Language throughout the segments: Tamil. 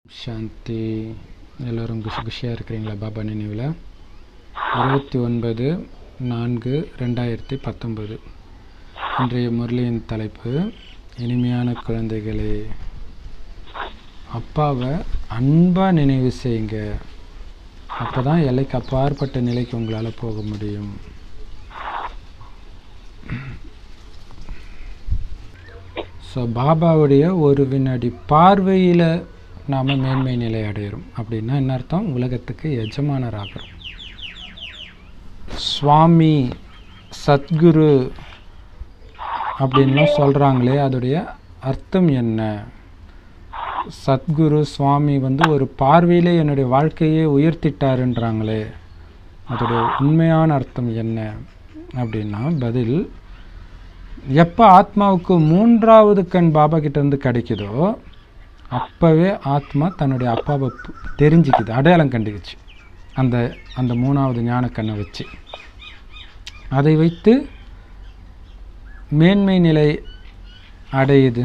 சாந்தி எல்லோரும் குஷி குஷியாக இருக்கிறீங்களா பாபா நினைவில் இருபத்தி ஒன்பது நான்கு ரெண்டாயிரத்தி பத்தொன்பது இன்றைய முரளியின் தலைப்பு இனிமையான குழந்தைகளே அப்பாவை அன்பாக நினைவு செய்யுங்க அப்போ தான் எல்லைக்கு அப்பாற்பட்ட நிலைக்கு உங்களால் போக முடியும் ஸோ பாபாவுடைய ஒரு வினாடி பார்வையில் நாம் மேன்மை நிலை அடையிறோம் அப்படின்னா என்ன அர்த்தம் உலகத்துக்கு எஜமானர் ஆகிறோம் சுவாமி சத்குரு அப்படின்லாம் சொல்கிறாங்களே அதோடைய அர்த்தம் என்ன சத்குரு சுவாமி வந்து ஒரு பார்வையிலே என்னுடைய வாழ்க்கையே உயர்த்திட்டாருன்றாங்களே அதோடைய உண்மையான அர்த்தம் என்ன அப்படின்னா பதில் எப்போ ஆத்மாவுக்கு மூன்றாவது கண் பாபா கிட்ட இருந்து கிடைக்குதோ அப்போவே ஆத்மா தன்னுடைய அப்பாவை பு- தெரிஞ்சுக்குது அடையாளம் கண்டுக்குச்சு அந்த அந்த மூணாவது ஞான கண்ணை வச்சு அதை வைத்து மேன்மை நிலை அடையுது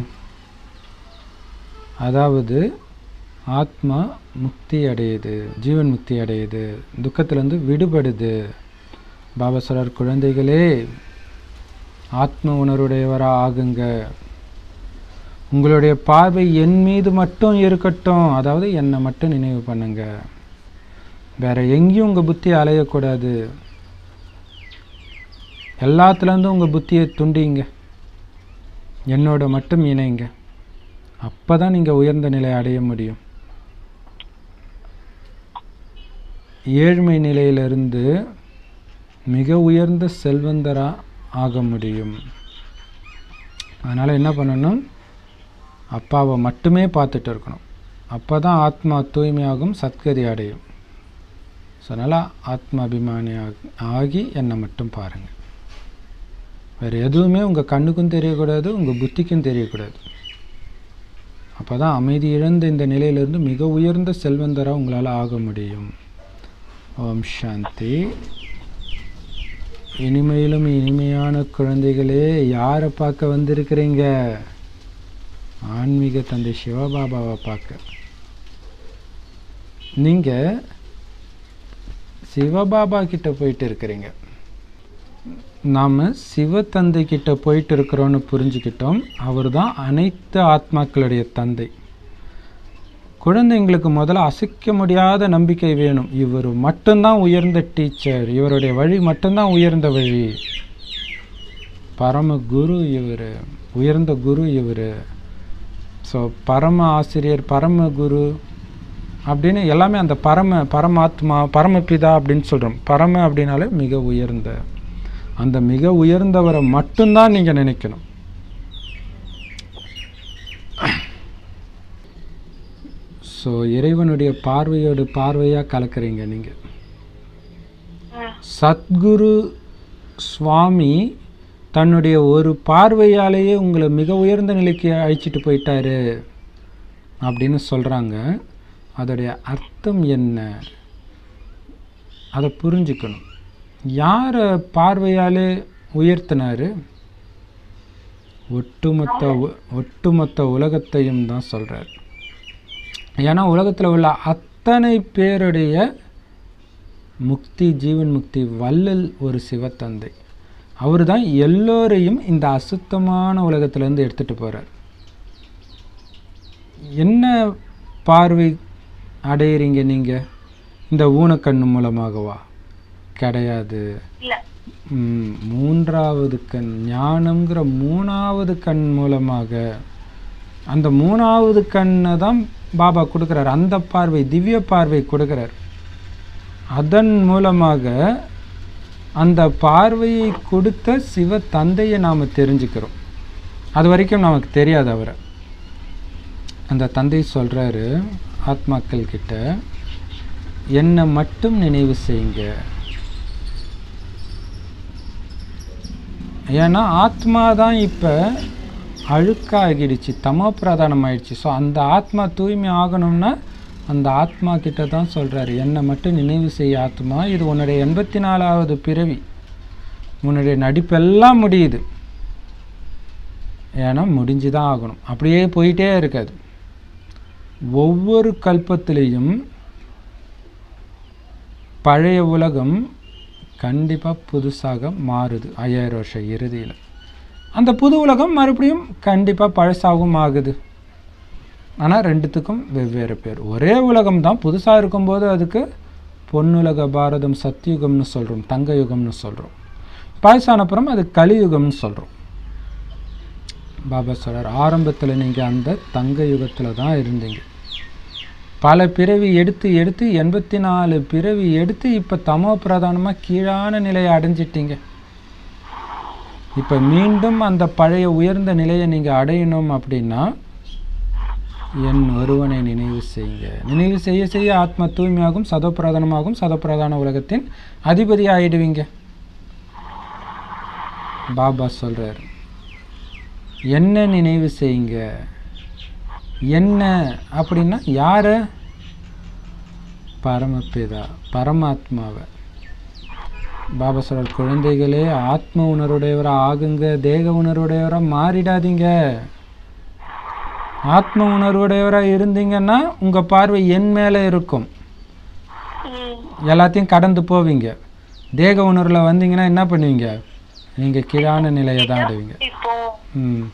அதாவது ஆத்மா முக்தி அடையுது ஜீவன் முக்தி அடையுது துக்கத்திலேருந்து விடுபடுது பாபா சொல்றார் குழந்தைகளே ஆத்ம உணர்வுடையவராக ஆகுங்க உங்களுடைய பார்வை என் மீது மட்டும் இருக்கட்டும் அதாவது என்னை மட்டும் நினைவு பண்ணுங்க வேற எங்கேயும் உங்கள் புத்தி அலையக்கூடாது எல்லாத்துலேருந்தும் உங்கள் புத்தியை துண்டிங்க என்னோட மட்டும் இணைங்க அப்போ தான் நீங்கள் உயர்ந்த நிலை அடைய முடியும் ஏழ்மை நிலையிலிருந்து மிக உயர்ந்த செல்வந்தராக ஆக முடியும் அதனால் என்ன பண்ணணும் அப்பாவை மட்டுமே பார்த்துட்டு இருக்கணும் அப்போ தான் ஆத்மா தூய்மையாகும் சத்கதி அடையும் ஸோ அதனால் ஆத்ம அபிமானி ஆகி- ஆகி என்னை மட்டும் பாருங்கள் வேறு எதுவுமே உங்கள் கண்ணுக்கும் தெரியக்கூடாது உங்கள் புத்திக்கும் தெரியக்கூடாது அப்போ தான் அமைதி இழந்த இந்த நிலையிலிருந்து மிக உயர்ந்த செல்வந்தராக உங்களால் ஆக முடியும் ஓம் சாந்தி இனிமையிலும் இனிமையான குழந்தைகளே யாரை பார்க்க வந்திருக்கிறீங்க ஆன்மீக தந்தை சிவபாபாவை பார்க்க நீங்கள் சிவபாபா கிட்ட போயிட்டு இருக்கிறீங்க நாம் சிவத்தந்தை கிட்ட போயிட்டு இருக்கிறோன்னு புரிஞ்சுக்கிட்டோம் அவர் தான் அனைத்து ஆத்மாக்களுடைய தந்தை குழந்தைங்களுக்கு முதல்ல அசைக்க முடியாத நம்பிக்கை வேணும் இவர் மட்டும்தான் உயர்ந்த டீச்சர் இவருடைய வழி மட்டும்தான் உயர்ந்த வழி பரம குரு இவர் உயர்ந்த குரு இவர் ஸோ பரம ஆசிரியர் பரம குரு அப்படின்னு எல்லாமே அந்த பரம பரமாத்மா பரமபிதா அப்படின்னு சொல்கிறோம் பரம அப்படின்னாலே மிக உயர்ந்த அந்த மிக உயர்ந்தவரை மட்டும்தான் நீங்கள் நினைக்கணும் ஸோ இறைவனுடைய பார்வையோடு பார்வையாக கலக்குறீங்க நீங்கள் சத்குரு சுவாமி தன்னுடைய ஒரு பார்வையாலேயே உங்களை மிக உயர்ந்த நிலைக்கு அழைச்சிட்டு போயிட்டாரு அப்படின்னு சொல்கிறாங்க அதோடைய அர்த்தம் என்ன அதை புரிஞ்சுக்கணும் யாரை பார்வையாலே உயர்த்தினாரு ஒட்டுமொத்த உ- ஒட்டுமொத்த உலகத்தையும் தான் சொல்கிறார் ஏன்னா உலகத்தில் உள்ள அத்தனை பேருடைய முக்தி ஜீவன் முக்தி வள்ளல் ஒரு சிவத்தந்தை அவர் தான் எல்லோரையும் இந்த அசுத்தமான உலகத்திலேருந்து எடுத்துகிட்டு போகிறார் என்ன பார்வை அடையிறீங்க நீங்கள் இந்த ஊனக்கண்ணு மூலமாகவா கிடையாது இல்ல ம், மூன்றாவது கண் ஞானம்ங்கிற மூணாவது கண் மூலமாக அந்த மூணாவது கண்ணை தான் பாபா கொடுக்குறார் அந்த பார்வை திவ்ய பார்வை கொடுக்குறார் அதன் மூலமாக அந்த பார்வையை கொடுத்த சிவ தந்தையை நாம் தெரிஞ்சுக்கிறோம் அது வரைக்கும் நமக்கு தெரியாது அவரை அந்த தந்தை சொல்கிறாரு ஆத்மாக்கள் கிட்ட என்னை மட்டும் நினைவு செய்யுங்க ஏன்னா ஆத்மா தான் இப்போ அழுக்காகிடுச்சு தமோ பிரதானம் ஆயிடுச்சு ஸோ அந்த ஆத்மா தூய்மை ஆகணும்னா அந்த ஆத்மா கிட்ட தான் சொல்கிறாரு என்னை மட்டும் நினைவு செய்ய ஆத்மா இது உன்னுடைய எண்பத்தி நாலாவது பிறவி உன்னுடைய நடிப்பெல்லாம் முடியுது ஏன்னா முடிஞ்சு தான் ஆகணும் அப்படியே போயிட்டே இருக்காது ஒவ்வொரு கல்பத்திலையும் பழைய உலகம் கண்டிப்பாக புதுசாக மாறுது ஐயாயிரம் வருஷம் இறுதியில் அந்த புது உலகம் மறுபடியும் கண்டிப்பாக பழசாகவும் ஆகுது ஆனால் ரெண்டுத்துக்கும் வெவ்வேறு பேர் ஒரே உலகம் தான் புதுசாக இருக்கும்போது அதுக்கு பொன்னுலக பாரதம் சத்தியுகம்னு சொல்கிறோம் தங்க யுகம்னு சொல்கிறோம் பழசானப்புறம் அது கலியுகம்னு சொல்கிறோம் பாபா சொல்கிறார் ஆரம்பத்தில் நீங்கள் அந்த தங்க யுகத்தில் தான் இருந்தீங்க பல பிறவி எடுத்து எடுத்து எண்பத்தி நாலு பிறவி எடுத்து இப்போ தமோ பிரதானமாக கீழான நிலையை அடைஞ்சிட்டீங்க இப்போ மீண்டும் அந்த பழைய உயர்ந்த நிலையை நீங்கள் அடையணும் அப்படின்னா என் ஒருவனை நினைவு செய்யுங்க நினைவு செய்ய செய்ய ஆத்ம தூய்மையாகும் சதப்பிரதானமாகும் சதப்பிரதான உலகத்தின் அதிபதி ஆயிடுவீங்க பாபா சொல்றார் என்ன நினைவு செய்யுங்க என்ன அப்படின்னா யார பரமபிதா பரமாத்மாவை பாபா சொல்றார் குழந்தைகளே ஆத்ம உணர்வுடையவரா ஆகுங்க தேக உணர்வுடையவரா மாறிடாதீங்க ஆத்ம உணர்வுடையவராக இருந்தீங்கன்னா உங்கள் பார்வை என் மேலே இருக்கும் ம் எல்லாத்தையும் கடந்து போவீங்க தேக உணர்வில் வந்தீங்கன்னா என்ன பண்ணுவீங்க நீங்கள் கீழான நிலையை தான் அடைவீங்க இப்போ ம்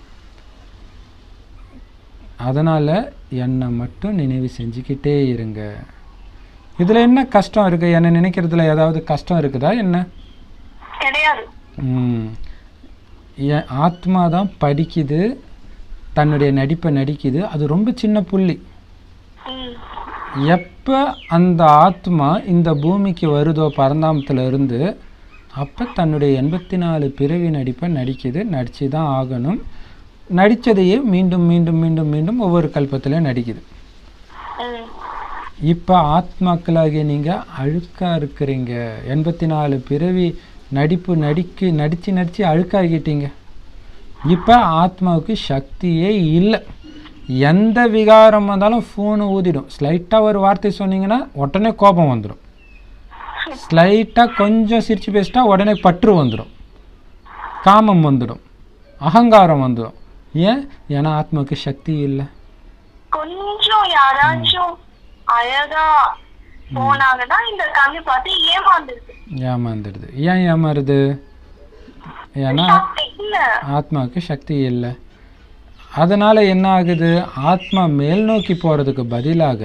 அதனால் என்னை மட்டும் நினைவு செஞ்சுக்கிட்டே இருங்க இதில் என்ன கஷ்டம் இருக்குது என்னை நினைக்கிறதுல ஏதாவது கஷ்டம் இருக்குதா என்ன கிடையாது ம். என் ஆத்மா தான் படிக்குது தன்னுடைய நடிப்பை நடிக்குது அது ரொம்ப சின்ன புள்ளி ம் எப்போ அந்த ஆத்மா இந்த பூமிக்கு வருதோ பரந்தாமத்தில் இருந்து அப்போ தன்னுடைய எண்பத்தி நாலு பிறவி நடிப்பை நடிக்குது நடிச்சு தான் ஆகணும் நடித்ததையே மீண்டும் மீண்டும் மீண்டும் மீண்டும் ஒவ்வொரு கல்பத்திலையும் நடிக்குது ம் இப்போ ஆத்மாக்களாகிய நீங்கள் அழுக்காக இருக்கிறீங்க எண்பத்தி நாலு பிறவி நடிப்பு நடிக்கு நடித்து நடித்து அழுக்காகிட்டீங்க இப்போ ஆத்மாவுக்கு சக்தியே இல்லை எந்த விகாரம் வந்தாலும் ஃபோனு ஊதிடும் ஸ்லைட்டாக ஒரு வார்த்தை சொன்னீங்கன்னா உடனே கோபம் வந்துடும் ஸ்லைட்டாக கொஞ்சம் சிரித்து பேசிட்டா உடனே பற்று வந்துடும் காமம் வந்துடும் அகங்காரம் வந்துடும் ஏன் ஏன்னா ஆத்மாவுக்கு சக்தி இல்லை கொஞ்சம் யாராச்சும் அழகா போனாங்கன்னா இந்த கண்ணு பார்த்து ஏமாந்துருக்கு ஏமாந்துடுது ஏன் ஏமாறுது ஏன்னா இல்ல ஆத்மாவுக்கு சக்தி இல்லை அதனால் என்ன ஆகுது ஆத்மா மேல் நோக்கி போகிறதுக்கு பதிலாக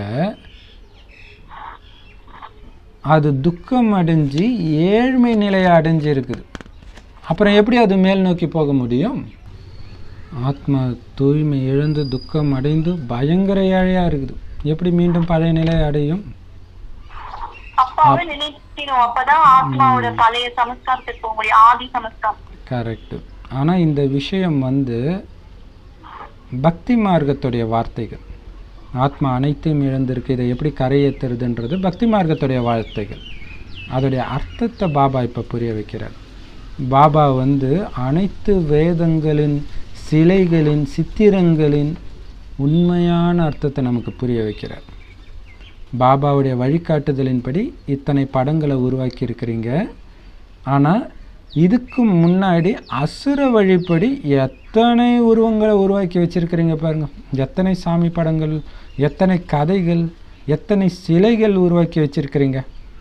அது துக்கம் அடைஞ்சு ஏழ்மை நிலையை அடைஞ்சு இருக்குது அப்புறம் எப்படி அது மேல் நோக்கி போக முடியும் ஆத்மா தூய்மை இழந்து துக்கம் அடைந்து பயங்கர ஏழையாக இருக்குது எப்படி மீண்டும் பழைய நிலையை அடையும் அப்பாவை நினைக்கணும் அப்பதான் ஆத்மாவோட பழைய சமஸ்காரத்துக்கு போக முடியும் ஆதி சமஸ்காரம் கரெக்டு ஆனால் இந்த விஷயம் வந்து பக்தி மார்க்கத்துடைய வார்த்தைகள் ஆத்மா அனைத்தையும் இழந்திருக்கு இதை எப்படி கரையேற்றுறதுன்றது பக்தி மார்க்கத்துடைய வார்த்தைகள் அதோடைய அர்த்தத்தை பாபா இப்போ புரிய வைக்கிறார் பாபா வந்து அனைத்து வேதங்களின் சிலைகளின் சித்திரங்களின் உண்மையான அர்த்தத்தை நமக்கு புரிய வைக்கிறார் பாபாவுடைய வழிகாட்டுதலின்படி இத்தனை படங்களை உருவாக்கி இருக்கிறீங்க ஆனால் இதுக்கு முன்னாடி அசுர வழிப்படி எத்தனை உருவங்களை உருவாக்கி வச்சிருக்கிறீங்க பாருங்க எத்தனை சாமி படங்கள் எத்தனை கதைகள் எத்தனை சிலைகள் உருவாக்கி வச்சிருக்கிறீங்க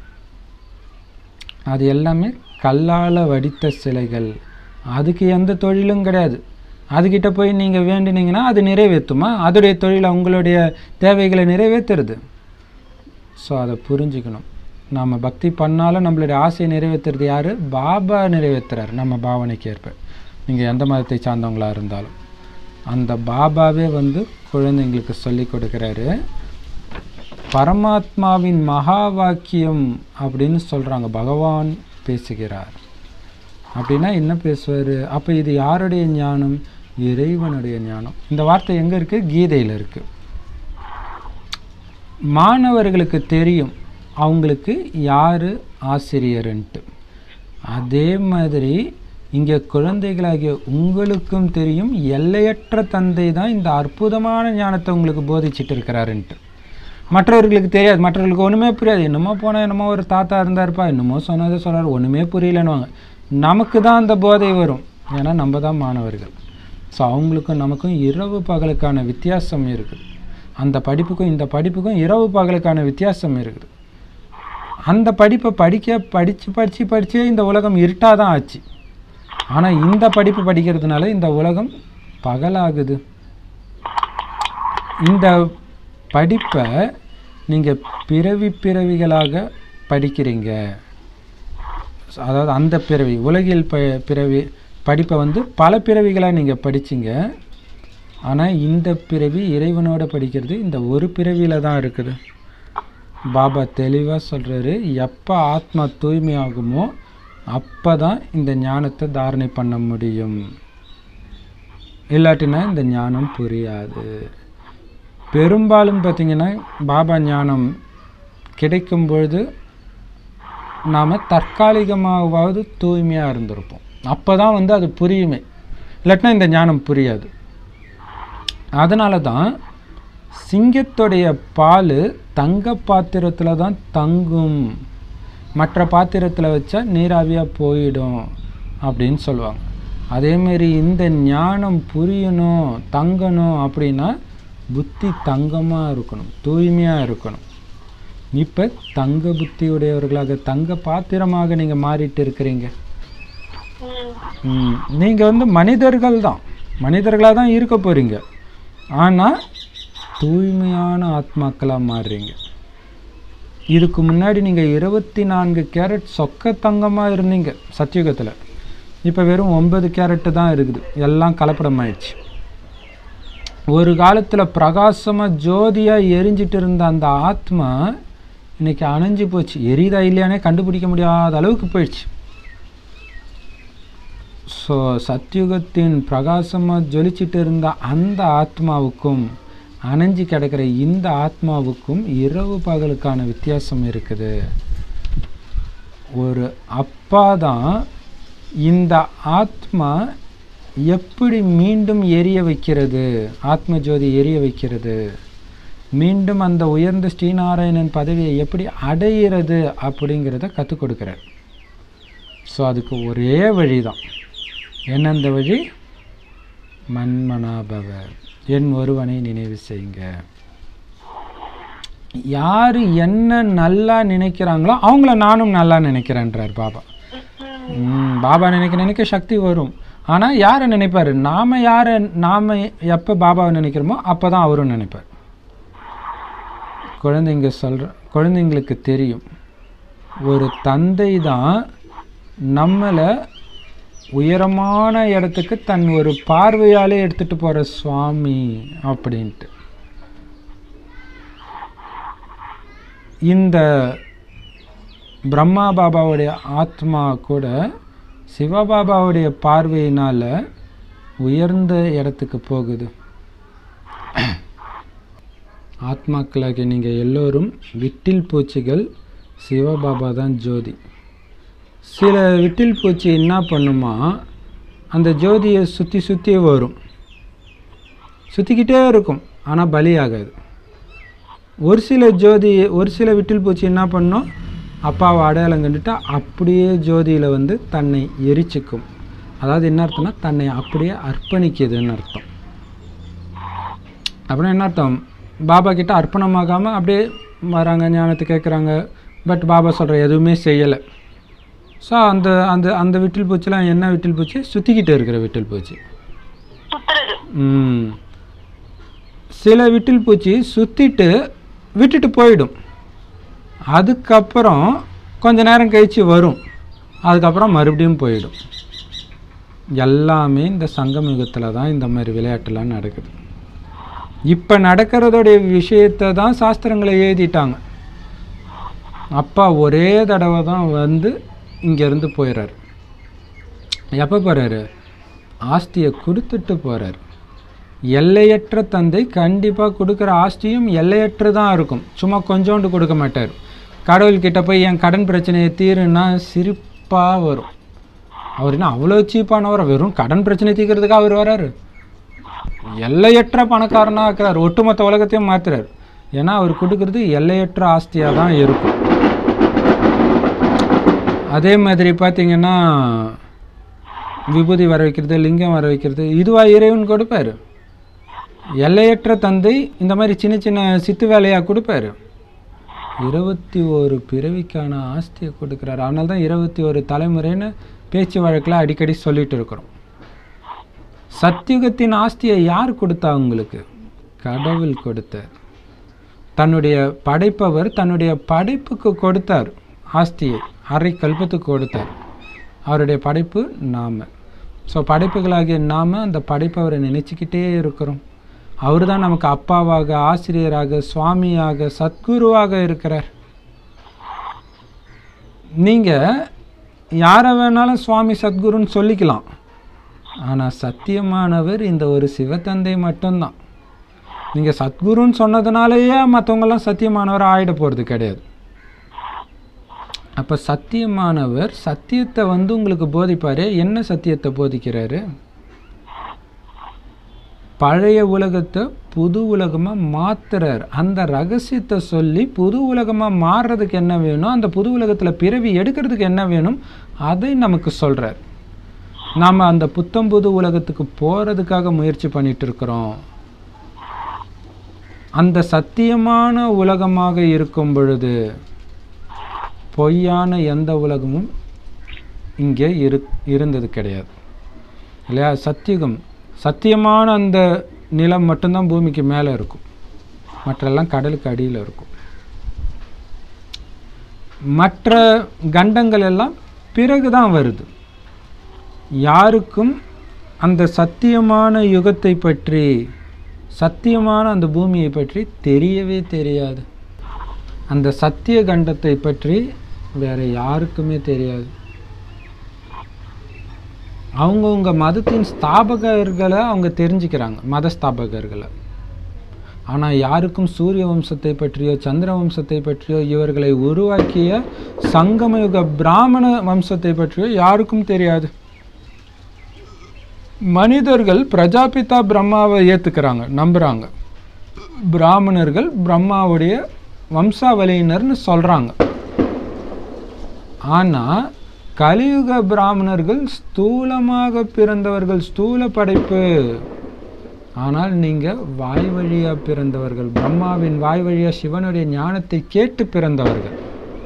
அது எல்லாமே கல்லால் வடித்த சிலைகள் அதுக்கு எந்த தொழிலும் கிடையாது அதுக்கிட்ட போய் நீங்கள் வேண்டினீங்கன்னா அது நிறைவேற்றுமா அதோடைய தொழில் உங்களுடைய தேவைகளை நிறைவேற்றுறது ஸோ அதை புரிஞ்சுக்கணும் நாம் பக்தி பண்ணாலும் நம்மளுடைய ஆசையை நிறைவேற்றுறது யார் பாபா நிறைவேற்றுறாரு நம்ம பாவனைக்கு ஏற்ப நீங்கள் எந்த மதத்தை சார்ந்தவங்களா இருந்தாலும் அந்த பாபாவே வந்து குழந்தைங்களுக்கு சொல்லி கொடுக்குறாரு பரமாத்மாவின் மகா வாக்கியம் அப்படின்னு சொல்கிறாங்க பகவான் பேசுகிறார் அப்படின்னா என்ன பேசுவார் அப்போ இது யாருடைய ஞானம் இறைவனுடைய ஞானம் இந்த வார்த்தை எங்கே இருக்குது கீதையில் இருக்குது மாணவர்களுக்கு தெரியும் அவங்களுக்கு யார் ஆசிரியருன்ட்டு அதே மாதிரி இங்கே குழந்தைகளாகிய உங்களுக்கும் தெரியும் எல்லையற்ற தந்தை தான் இந்த அற்புதமான ஞானத்தை உங்களுக்கு போதிச்சிட்டு இருக்கிறாருன்ட்டு மற்றவர்களுக்கு தெரியாது மற்றவர்களுக்கு ஒன்றுமே புரியாது என்னமோ போனால் என்னமோ ஒரு தாத்தா இருந்தாருப்பா என்னமோ சொன்னதை சொல்கிறார் ஒன்றுமே புரியலன்னுவாங்க நமக்கு தான் அந்த போதை வரும் ஏன்னா நம்ம தான் மாணவர்கள் ஸோ அவங்களுக்கும் நமக்கும் இரவு பகலுக்கான வித்தியாசம் இருக்குது அந்த படிப்புக்கும் இந்த படிப்புக்கும் இரவு பகலுக்கான வித்தியாசம் இருக்குது அந்த படிப்பை படிக்க படித்து படித்து படித்து இந்த உலகம் இருட்டாக தான் ஆச்சு ஆனால் இந்த படிப்பு படிக்கிறதுனால இந்த உலகம் பகலாகுது இந்த படிப்பை நீங்கள் பிறவி பிறவிகளாக படிக்கிறீங்க அதாவது அந்த பிறவி உலகில் ப பிறவி படிப்பை வந்து பல பிறவிகளாக நீங்கள் படிச்சீங்க ஆனால் இந்த பிறவி இறைவனோட படிக்கிறது இந்த ஒரு பிறவியில் தான் இருக்குது பாபா தெளிவாக சொல்கிறாரு எப்போ ஆத்மா தூய்மையாகுமோ அப்போ தான் இந்த ஞானத்தை தாரணை பண்ண முடியும் இல்லாட்டினா இந்த ஞானம் புரியாது பெரும்பாலும் பார்த்திங்கன்னா பாபா ஞானம் கிடைக்கும் பொழுது நாம் தற்காலிகமாகவாவது தூய்மையாக இருந்திருப்போம் அப்போ தான் வந்து அது புரியுமே இல்லாட்டினா இந்த ஞானம் புரியாது அதனால தான் சிங்கத்துடைய பால் தங்க பாத்திரத்தில் தான் தங்கும் மற்ற பாத்திரத்தில் வச்சா நீராவியாக போயிடும் அப்படின்னு சொல்லுவாங்க அதேமாரி இந்த ஞானம் புரியணும் தங்கணும் அப்படின்னா புத்தி தங்கமாக இருக்கணும் தூய்மையாக இருக்கணும் இப்போ தங்க புத்தி உடையவர்களாக தங்க பாத்திரமாக நீங்கள் மாறிட்டு இருக்கிறீங்க ம் நீங்கள் வந்து மனிதர்கள் தான் மனிதர்களாக தான் இருக்க போகிறீங்க ஆனால் தூய்மையான ஆத்மாக்களாக மாறுறீங்க இதுக்கு முன்னாடி நீங்கள் இருபத்தி நான்கு கேரட் சொக்க தங்கமாக இருந்தீங்க சத்தியுகத்தில் இப்போ வெறும் ஒன்பது கேரட்டு தான் இருக்குது எல்லாம் கலப்படமாயிடுச்சு ஒரு காலத்தில் பிரகாசமாக ஜோதியாக எரிஞ்சிட்டு இருந்த அந்த ஆத்மா இன்னைக்கு அணைஞ்சு போச்சு எரியுதா இல்லையானே கண்டுபிடிக்க முடியாத அளவுக்கு போயிடுச்சு ஸோ சத்யுகத்தின் பிரகாசமாக ஜொலிச்சிட்டு இருந்த அந்த ஆத்மாவுக்கும் அணைஞ்சு கிடக்கிற இந்த ஆத்மாவுக்கும் இரவு பகலுக்கான வித்தியாசம் இருக்குது ஒரு அப்பா தான் இந்த ஆத்மா எப்படி மீண்டும் எரிய வைக்கிறது ஆத்ம ஜோதி எரிய வைக்கிறது மீண்டும் அந்த உயர்ந்த ஸ்ரீநாராயணன் பதவியை எப்படி அடையிறது அப்படிங்கிறத கற்றுக் கொடுக்குறார் ஸோ அதுக்கு ஒரே வழி தான் என்ன அந்த வழி மன்மனாபவ என் ஒருவனை நினைவு செய்யுங்க யார் என்ன நல்லா நினைக்கிறாங்களோ அவங்கள நானும் நல்லா நினைக்கிறேன்றார் பாபா ம், பாபா நினைக்க நினைக்க சக்தி வரும் ஆனால் யாரை நினைப்பார் நாம் யாரை நாம் எப்போ பாபாவை நினைக்கிறோமோ அப்போ தான் அவரும் நினைப்பார் குழந்தைங்க சொல்கிற குழந்தைங்களுக்கு தெரியும் ஒரு தந்தை தான் நம்மளை உயரமான இடத்துக்கு தன் ஒரு பார்வையாலே எடுத்துகிட்டு போகிற சுவாமி அப்படின்ட்டு இந்த பிரம்மா பாபாவுடைய ஆத்மா கூட சிவபாபாவுடைய பார்வையினால் உயர்ந்த இடத்துக்கு போகுது ஆத்மாக்களாகிய நீங்கள் எல்லோரும் விட்டில் பூச்சிகள் சிவபாபா தான் ஜோதி சில விட்டில் பூச்சி என்ன பண்ணுமா அந்த ஜோதியை சுற்றி சுற்றி வரும் சுற்றிக்கிட்டே இருக்கும் ஆனால் பலியாகாது ஒரு சில ஜோதி ஒரு சில விட்டில் பூச்சி என்ன பண்ணும் அப்பாவை அடையாளம் கண்டுட்டா அப்படியே ஜோதியில் வந்து தன்னை எரிச்சுக்கும் அதாவது என்ன அர்த்தம்னா தன்னை அப்படியே அர்ப்பணிக்குதுன்னு அர்த்தம் அப்படின்னா என்ன அர்த்தம் பாபா கிட்ட அர்ப்பணமாகாமல் அப்படியே வராங்க ஞானத்தை கேட்குறாங்க பட் பாபா சொல்கிற எதுவுமே செய்யலை ஸோ அந்த அந்த அந்த விட்டில் பூச்சிலாம் என்ன விட்டில் பூச்சி சுற்றிக்கிட்டு இருக்கிற விட்டில் பூச்சி சுத்துறது ம். சில விட்டில் பூச்சி சுற்றிட்டு விட்டுட்டு போயிடும் அதுக்கப்புறம் கொஞ்ச நேரம் கழித்து வரும் அதுக்கப்புறம் மறுபடியும் போயிடும் எல்லாமே இந்த சங்கமிகத்தில் தான் இந்த மாதிரி விளையாட்டுலாம் நடக்குது இப்போ நடக்கிறதோடைய விஷயத்தை தான் சாஸ்திரங்களை எழுதிட்டாங்க அப்பா ஒரே தடவை தான் வந்து இங்கேருந்து போயிடுறாரு எப்போ போகிறாரு ஆஸ்தியை கொடுத்துட்டு போகிறார் எல்லையற்ற தந்தை கண்டிப்பாக கொடுக்குற ஆஸ்தியும் எல்லையற்று தான் இருக்கும் சும்மா கொஞ்சோண்டு கொடுக்க மாட்டார் கடவுள்கிட்ட போய் என் கடன் பிரச்சனையை தீருன்னா சிரிப்பாக வரும் அவர் என்ன அவ்வளோ சீப்பானவர் வெறும் கடன் பிரச்சனை தீர்க்கிறதுக்கு அவர் வராரு எல்லையற்ற பணக்காரனாக இருக்கிறார் ஒட்டுமொத்த உலகத்தையும் மாத்துறார் ஏன்னா அவர் கொடுக்கறது எல்லையற்ற ஆஸ்தியாக தான் இருக்கும் அதே மாதிரி பார்த்தீங்கன்னா விபூதி வர வைக்கிறது லிங்கம் வர வைக்கிறது இதுவா இறைவன் கொடுப்பாரு எல்லையற்ற தந்தை இந்த மாதிரி சின்ன சின்ன சித்து வேலையாக கொடுப்பாரு இருபத்தி ஒரு பிறவிக்கான ஆஸ்தியை கொடுக்குறாரு அதனால தான் இருபத்தி ஒரு தலைமுறைன்னு பேச்சு வழக்கில் அடிக்கடி சொல்லிட்டு இருக்கிறோம் சத்தியுகத்தின் ஆஸ்தியை யார் கொடுத்தா உங்களுக்கு கடவுள் கொடுத்தார் தன்னுடைய படைப்பவர் தன்னுடைய படைப்புக்கு கொடுத்தார் ஆஸ்தியை அரை கல்பத்துக்கு கொடுத்தார் அவருடைய படைப்பு நாம ஸோ படைப்புகளாகிய நாம அந்த படைப்பவரை நினச்சிக்கிட்டே இருக்கிறோம் அவர் தான் நமக்கு அப்பாவாக ஆசிரியராக சுவாமியாக சத்குருவாக இருக்கிறார் நீங்கள் யாரை வேணாலும் சுவாமி சத்குருன்னு சொல்லிக்கலாம் ஆனால் சத்தியமானவர் இந்த ஒரு சிவத்தந்தை மட்டும்தான் நீங்கள் சத்குருன்னு சொன்னதுனாலேயே மற்றவங்கெல்லாம் சத்தியமானவர் ஆயிட போகிறது கிடையாது அப்போ சத்தியமானவர் சத்தியத்தை வந்து உங்களுக்கு போதிப்பாரு என்ன சத்தியத்தை போதிக்கிறாரு பழைய உலகத்தை புது உலகமாக மாத்துறார் அந்த ரகசியத்தை சொல்லி புது உலகமாக மாறுறதுக்கு என்ன வேணும் அந்த புது உலகத்தில் பிறவி எடுக்கிறதுக்கு என்ன வேணும் அதை நமக்கு சொல்கிறார் நாம் அந்த புத்தம் புது உலகத்துக்கு போகிறதுக்காக முயற்சி பண்ணிட்டு இருக்கிறோம் அந்த சத்தியமான உலகமாக இருக்கும் பொழுது பொய்யான எந்த உலகமும் இங்கே இரு இருந்தது கிடையாது இல்லையா சத்தியுகம் சத்தியமான அந்த நிலம் மட்டும்தான் பூமிக்கு மேலே இருக்கும் மற்றெல்லாம் கடலுக்கு அடியில் இருக்கும் மற்ற கண்டங்கள் எல்லாம் பிறகு தான் வருது யாருக்கும் அந்த சத்தியமான யுகத்தை பற்றி சத்தியமான அந்த பூமியை பற்றி தெரியவே தெரியாது அந்த சத்திய கண்டத்தை பற்றி வேற யாருக்குமே தெரியாது அவங்கவுங்க மதத்தின் ஸ்தாபகர்களை அவங்க தெரிஞ்சுக்கிறாங்க மத ஸ்தாபகர்களை ஆனால் யாருக்கும் சூரிய வம்சத்தை பற்றியோ சந்திர வம்சத்தை பற்றியோ இவர்களை உருவாக்கிய சங்கமயுக பிராமண வம்சத்தை பற்றியோ யாருக்கும் தெரியாது மனிதர்கள் பிரஜாபிதா பிரம்மாவை ஏற்றுக்கிறாங்க நம்புகிறாங்க பிராமணர்கள் பிரம்மாவுடைய வம்சாவளியினர்னு சொல்கிறாங்க ஆனால் கலியுக பிராமணர்கள் ஸ்தூலமாக பிறந்தவர்கள் ஸ்தூல படைப்பு ஆனால் நீங்கள் வாய் வழியாக பிறந்தவர்கள் பிரம்மாவின் வாய் வழியாக சிவனுடைய ஞானத்தை கேட்டு பிறந்தவர்கள்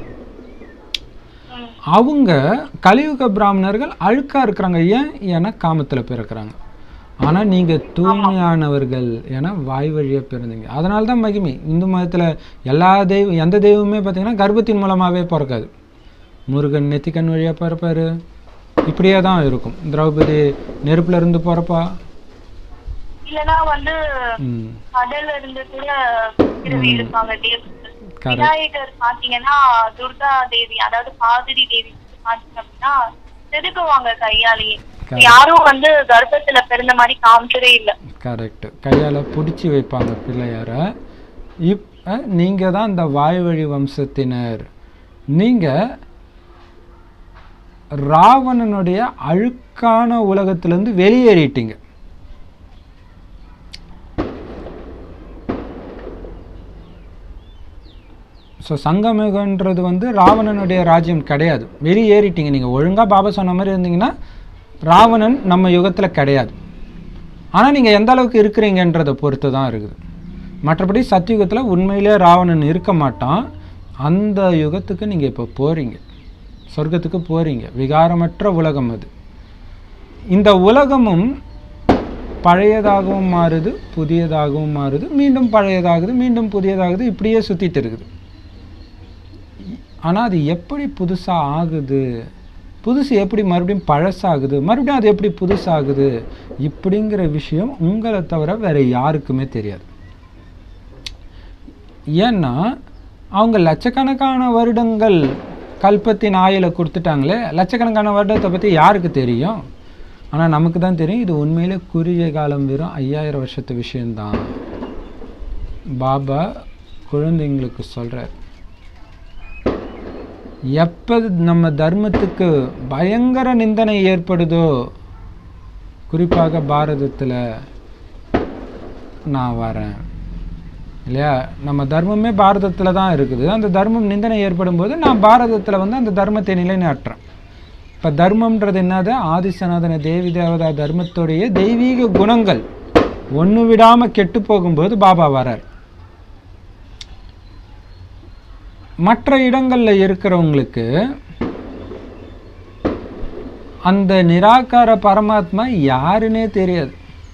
அவங்க கலியுக பிராமணர்கள் அழுக்கா இருக்கிறாங்க ஏன் ஏன்னா காமத்தில் பிறக்கிறாங்க ஆனால் நீங்கள் தூய்மையானவர்கள் என வாய் வழியாக பிறந்தீங்க அதனால தான் மகிமை இந்து மதத்தில் எல்லா தெய்வம் எந்த தெய்வமே பார்த்தீங்கன்னா கர்ப்பத்தின் மூலமாகவே பிறக்காது முருகன் நெத்திக்கண் வழியாக பிறப்பாரு இப்படியே தான் இருக்கும் திரௌபதி நெருப்புல இருந்து பிறப்பா இல்லனா வந்து ம் கடல்ல இருந்து கூட பிறவி இருப்பாங்க தேவர்கள் Correct. விநாயகர் பாத்தீங்கன்னா துர்கா தேவி அதாவது காவிரி தேவி பாத்தீங்க அப்படின்னா செதுக்குவாங்க கையாலேயே Correct. யாரும் வந்து கர்ப்பத்துல பிறந்த மாதிரி காமிச்சதே இல்ல கரெக்டு கையால் பிடிச்சி வைப்பாங்க பிள்ளையாரை இப்போ நீங்கள் தான் இந்த வாய் வழி வம்சத்தினர் நீங்கள் ராவணனுடைய அழுக்கான உலகத்திலேருந்து வெளியேறிட்டீங்க ஸோ சங்கமிகன்றது வந்து ராவணனுடைய ராஜ்யம் கிடையாது வெளியேறிட்டீங்க நீங்கள் ஒழுங்காக பாபா சொன்ன மாதிரி இருந்தீங்கன்னா ராவணன் நம்ம யுகத்தில் கிடையாது ஆனால் நீங்கள் எந்த அளவுக்கு இருக்கிறீங்கன்றதை பொறுத்து தான் இருக்குது மற்றபடி சத்தியுகத்தில் உண்மையிலே ராவணன் இருக்க மாட்டான் அந்த யுகத்துக்கு நீங்கள் இப்போ போகிறீங்க சொர்க்கத்துக்கு போகிறீங்க விகாரமற்ற உலகம் அது இந்த உலகமும் பழையதாகவும் மாறுது புதியதாகவும் மாறுது மீண்டும் பழையதாகுது மீண்டும் புதியதாகுது இப்படியே சுற்றிட்டு இருக்குது ஆனால் அது எப்படி புதுசாக ஆகுது புதுசு எப்படி மறுபடியும் பழசாகுது மறுபடியும் அது எப்படி புதுசாகுது இப்படிங்கிற விஷயம் உங்களை தவிர வேற யாருக்குமே தெரியாது ஏன்னா அவங்க லட்சக்கணக்கான வருடங்கள் கல்பத்தின் ஆயிலை கொடுத்துட்டாங்களே லட்சக்கணக்கான வருடத்தை பற்றி யாருக்கு தெரியும் ஆனால் நமக்கு தான் தெரியும் இது உண்மையிலே குறுகிய காலம் வெறும் ஐயாயிரம் வருஷத்து விஷயம்தான் பாபா குழந்தைங்களுக்கு சொல்கிறார் எப்போ நம்ம தர்மத்துக்கு பயங்கர நிந்தனை ஏற்படுதோ குறிப்பாக பாரதத்தில் நான் வரேன் இல்லையா நம்ம தர்மமே பாரதத்தில் தான் இருக்குது அந்த தர்மம் நிந்தனை ஏற்படும் போது நான் பாரதத்தில் வந்து அந்த தர்மத்தை நிலைநாட்டுறேன் இப்போ தர்மம்ன்றது என்னது ஆதிசநாதன தேவி தேவதா தர்மத்துடைய தெய்வீக குணங்கள் ஒன்று விடாமல் கெட்டு போகும்போது பாபா வரார் மற்ற இடங்களில் இருக்கிறவங்களுக்கு அந்த நிராகார பரமாத்மா யாருன்னே தெரியாது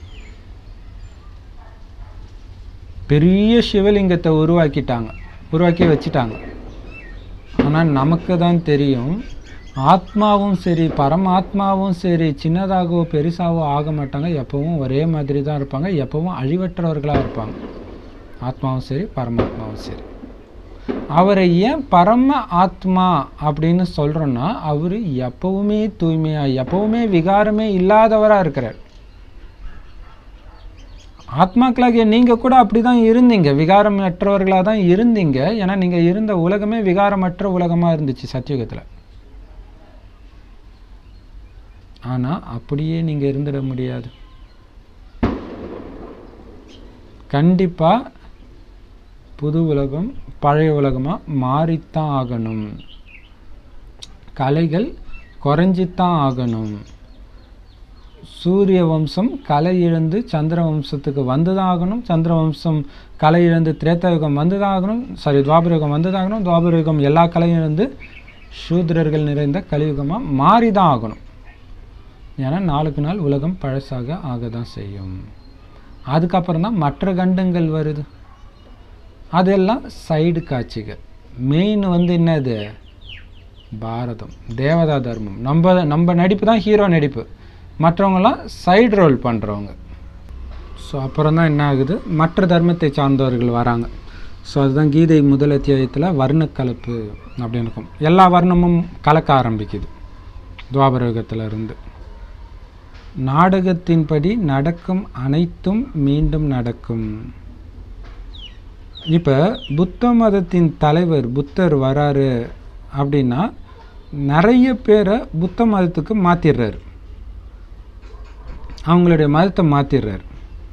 பெரிய சிவலிங்கத்தை உருவாக்கிட்டாங்க உருவாக்கி வச்சுட்டாங்க ஆனால் நமக்கு தான் தெரியும் ஆத்மாவும் சரி பரமாத்மாவும் சரி சின்னதாகவோ பெருசாகவோ ஆக மாட்டாங்க எப்பவும் ஒரே மாதிரி தான் இருப்பாங்க எப்பவும் அழிவற்றவர்களாக இருப்பாங்க ஆத்மாவும் சரி பரமாத்மாவும் சரி அவரை ஏன் பரம ஆத்மா அப்படின்னு சொல்கிறோன்னா அவர் எப்பவுமே தூய்மையாக எப்பவுமே விகாரமே இல்லாதவராக இருக்கிறார் ஆத்மாக்களாகிய நீங்கள் கூட அப்படி தான் இருந்தீங்க விகாரமற்றவர்களாக தான் இருந்தீங்க ஏன்னா நீங்கள் இருந்த உலகமே விகாரமற்ற உலகமாக இருந்துச்சு சத்தியுகத்தில் ஆனால் அப்படியே நீங்கள் இருந்துட முடியாது கண்டிப்பாக புது உலகம் பழைய உலகமாக மாறித்தான் ஆகணும் கலைகள் குறைஞ்சித்தான் ஆகணும் சூரிய வம்சம் கலை இழந்து சந்திர வம்சத்துக்கு வந்து தான் ஆகணும் சந்திர வம்சம் கலை இழந்து திரேதாயுகம் வந்து தான் ஆகணும் சாரி துவாபரயுகம் வந்து தான் ஆகணும் துவாபரயுகம் எல்லா கலையும் இழந்து சூத்திரர்கள் நிறைந்த கலியுகமாக மாறி தான் ஆகணும் ஏன்னா நாளுக்கு நாள் உலகம் பழசாக ஆக தான் செய்யும் அதுக்கப்புறம் தான் மற்ற கண்டங்கள் வருது அதெல்லாம் சைடு காட்சிகள் மெயின் வந்து என்னது பாரதம் தேவதா தர்மம் நம்ம நம்ம நடிப்பு தான் ஹீரோ நடிப்பு மற்றவங்களாம் சைடு ரோல் பண்ணுறவங்க ஸோ அப்புறம் தான் என்ன ஆகுது மற்ற தர்மத்தை சார்ந்தவர்கள் வராங்க ஸோ அதுதான் கீதை முதல் அத்தியாயத்தில் வர்ணக்கலப்பு அப்படின்னு இருக்கும் எல்லா வர்ணமும் கலக்க ஆரம்பிக்குது துவாபர யுகத்துல இருந்து நாடகத்தின்படி நடக்கும் அனைத்தும் மீண்டும் நடக்கும் இப்போ புத்த மதத்தின் தலைவர் புத்தர் வராரு அப்படின்னா நிறைய பேரை புத்த மதத்துக்கு மாற்றிடுறாரு அவங்களுடைய மதத்தை மாற்றிடுறாரு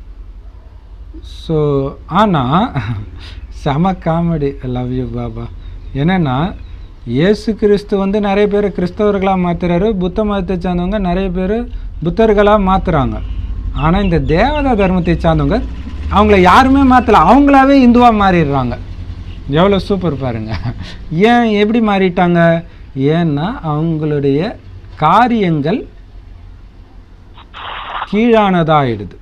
ஸோ ஆனால் செம காமெடி லவ் யூ பாபா என்னென்னா இயேசு கிறிஸ்து வந்து நிறைய பேர் கிறிஸ்தவர்களாக மாற்றுறாரு புத்த மதத்தை சார்ந்தவங்க நிறைய பேர் புத்தர்களாக மாற்றுறாங்க ஆனால் இந்த தேவதா தர்மத்தை சார்ந்தவங்க அவங்கள யாருமே மாற்றல அவங்களாவே இந்துவாக மாறிடுறாங்க எவ்வளோ சூப்பர் பாருங்க ஏன் எப்படி மாறிட்டாங்க ஏன்னா அவங்களுடைய காரியங்கள் கீழானதாகிடுது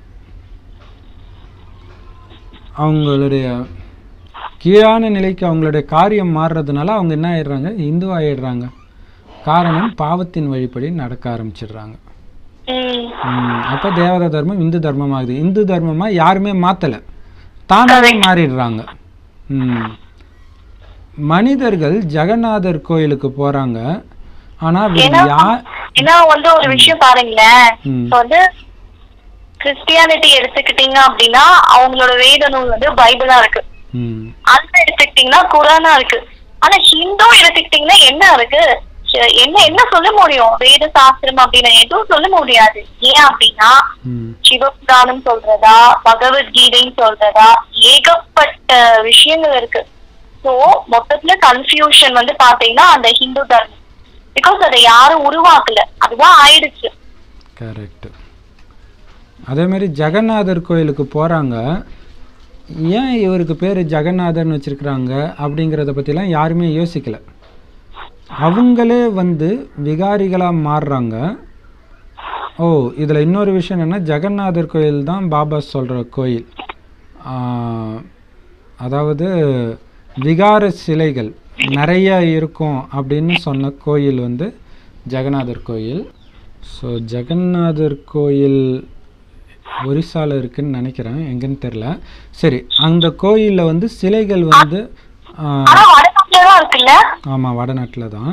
அவங்களுடைய கீழான நிலைக்கு அவங்களுடைய காரியம் மாறுறதுனால அவங்க என்ன ஆயிடுறாங்க இந்து ஆயிடுறாங்க காரணம் பாவத்தின் வழிப்படி நடக்க ஆரம்பிச்சிடுறாங்க ம் அப்போ தேவதா தர்மம் இந்து தர்மம் ஆகுது இந்து தர்மமாக யாருமே மாற்றலை தானாகவே மாறிடுறாங்க ம். மனிதர்கள் ஜெகநாதர் கோயிலுக்கு போகிறாங்க ஆனால் ஏன்னா யா ஏன்னா வந்து ஒரு விஷயம் பாருங்களேன் ம். இப்ப வந்து கிறிஸ்டியானிட்டி எடுத்துக்கிட்டீங்க அப்படின்னா அவங்களோட வேத நூல் வந்து பைபிளா இருக்கு ம் அந்த எடுத்துக்கிட்டீங்கன்னா குரானா இருக்கு ஆனா ஹிந்து எடுத்துக்கிட்டீங்கன்னா என்ன இருக்கு ச- என்ன என்ன சொல்ல முடியும் வேத சாஸ்திரம் அப்படின்னு எதுவும் சொல்ல முடியாது ஏன் அப்படின்னா ம் சிவபுராணம் சொல்றதா பகவத்கீதைன்னு சொல்றதா ஏகப்பட்ட விஷயங்கள் இருக்கு சோ மொத்தத்துல கன்ஃபியூஷன் வந்து பாத்தீங்கன்னா அந்த ஹிந்து தர்மம் பிகாஸ் அதை யாரும் உருவாக்கல அதுதான் ஆயிடுச்சு கரெக்டு அதேமாரி ஜெகநாதர் கோயிலுக்கு போகிறாங்க ஏன் இவருக்கு பேர் ஜெகநாதர்னு வச்சுருக்குறாங்க அப்படிங்கிறத பற்றிலாம் யாருமே யோசிக்கலை அவங்களே வந்து விகாரிகளாக மாறுறாங்க ஓ இதில் இன்னொரு விஷயம் என்னென்னா ஜெகநாதர் கோயில் தான் பாபா சொல்கிற கோயில் ஆஹ், அதாவது விகார சிலைகள் நிறைய இருக்கும் அப்படின்னு சொன்ன கோயில் வந்து ஜெகநாதர் கோயில் ஸோ ஜெகநாதர் கோயில் ஒரிசால இருக்குன்னு நினைக்கிறேன் எங்கன்னு தெரில சரி அந்த கோயிலில் வந்து சிலைகள் வந்து ஆஹ், ஆனா வடநாட்டுல தான் இருக்குல்ல ஆமாம் வடநாட்டில் தான்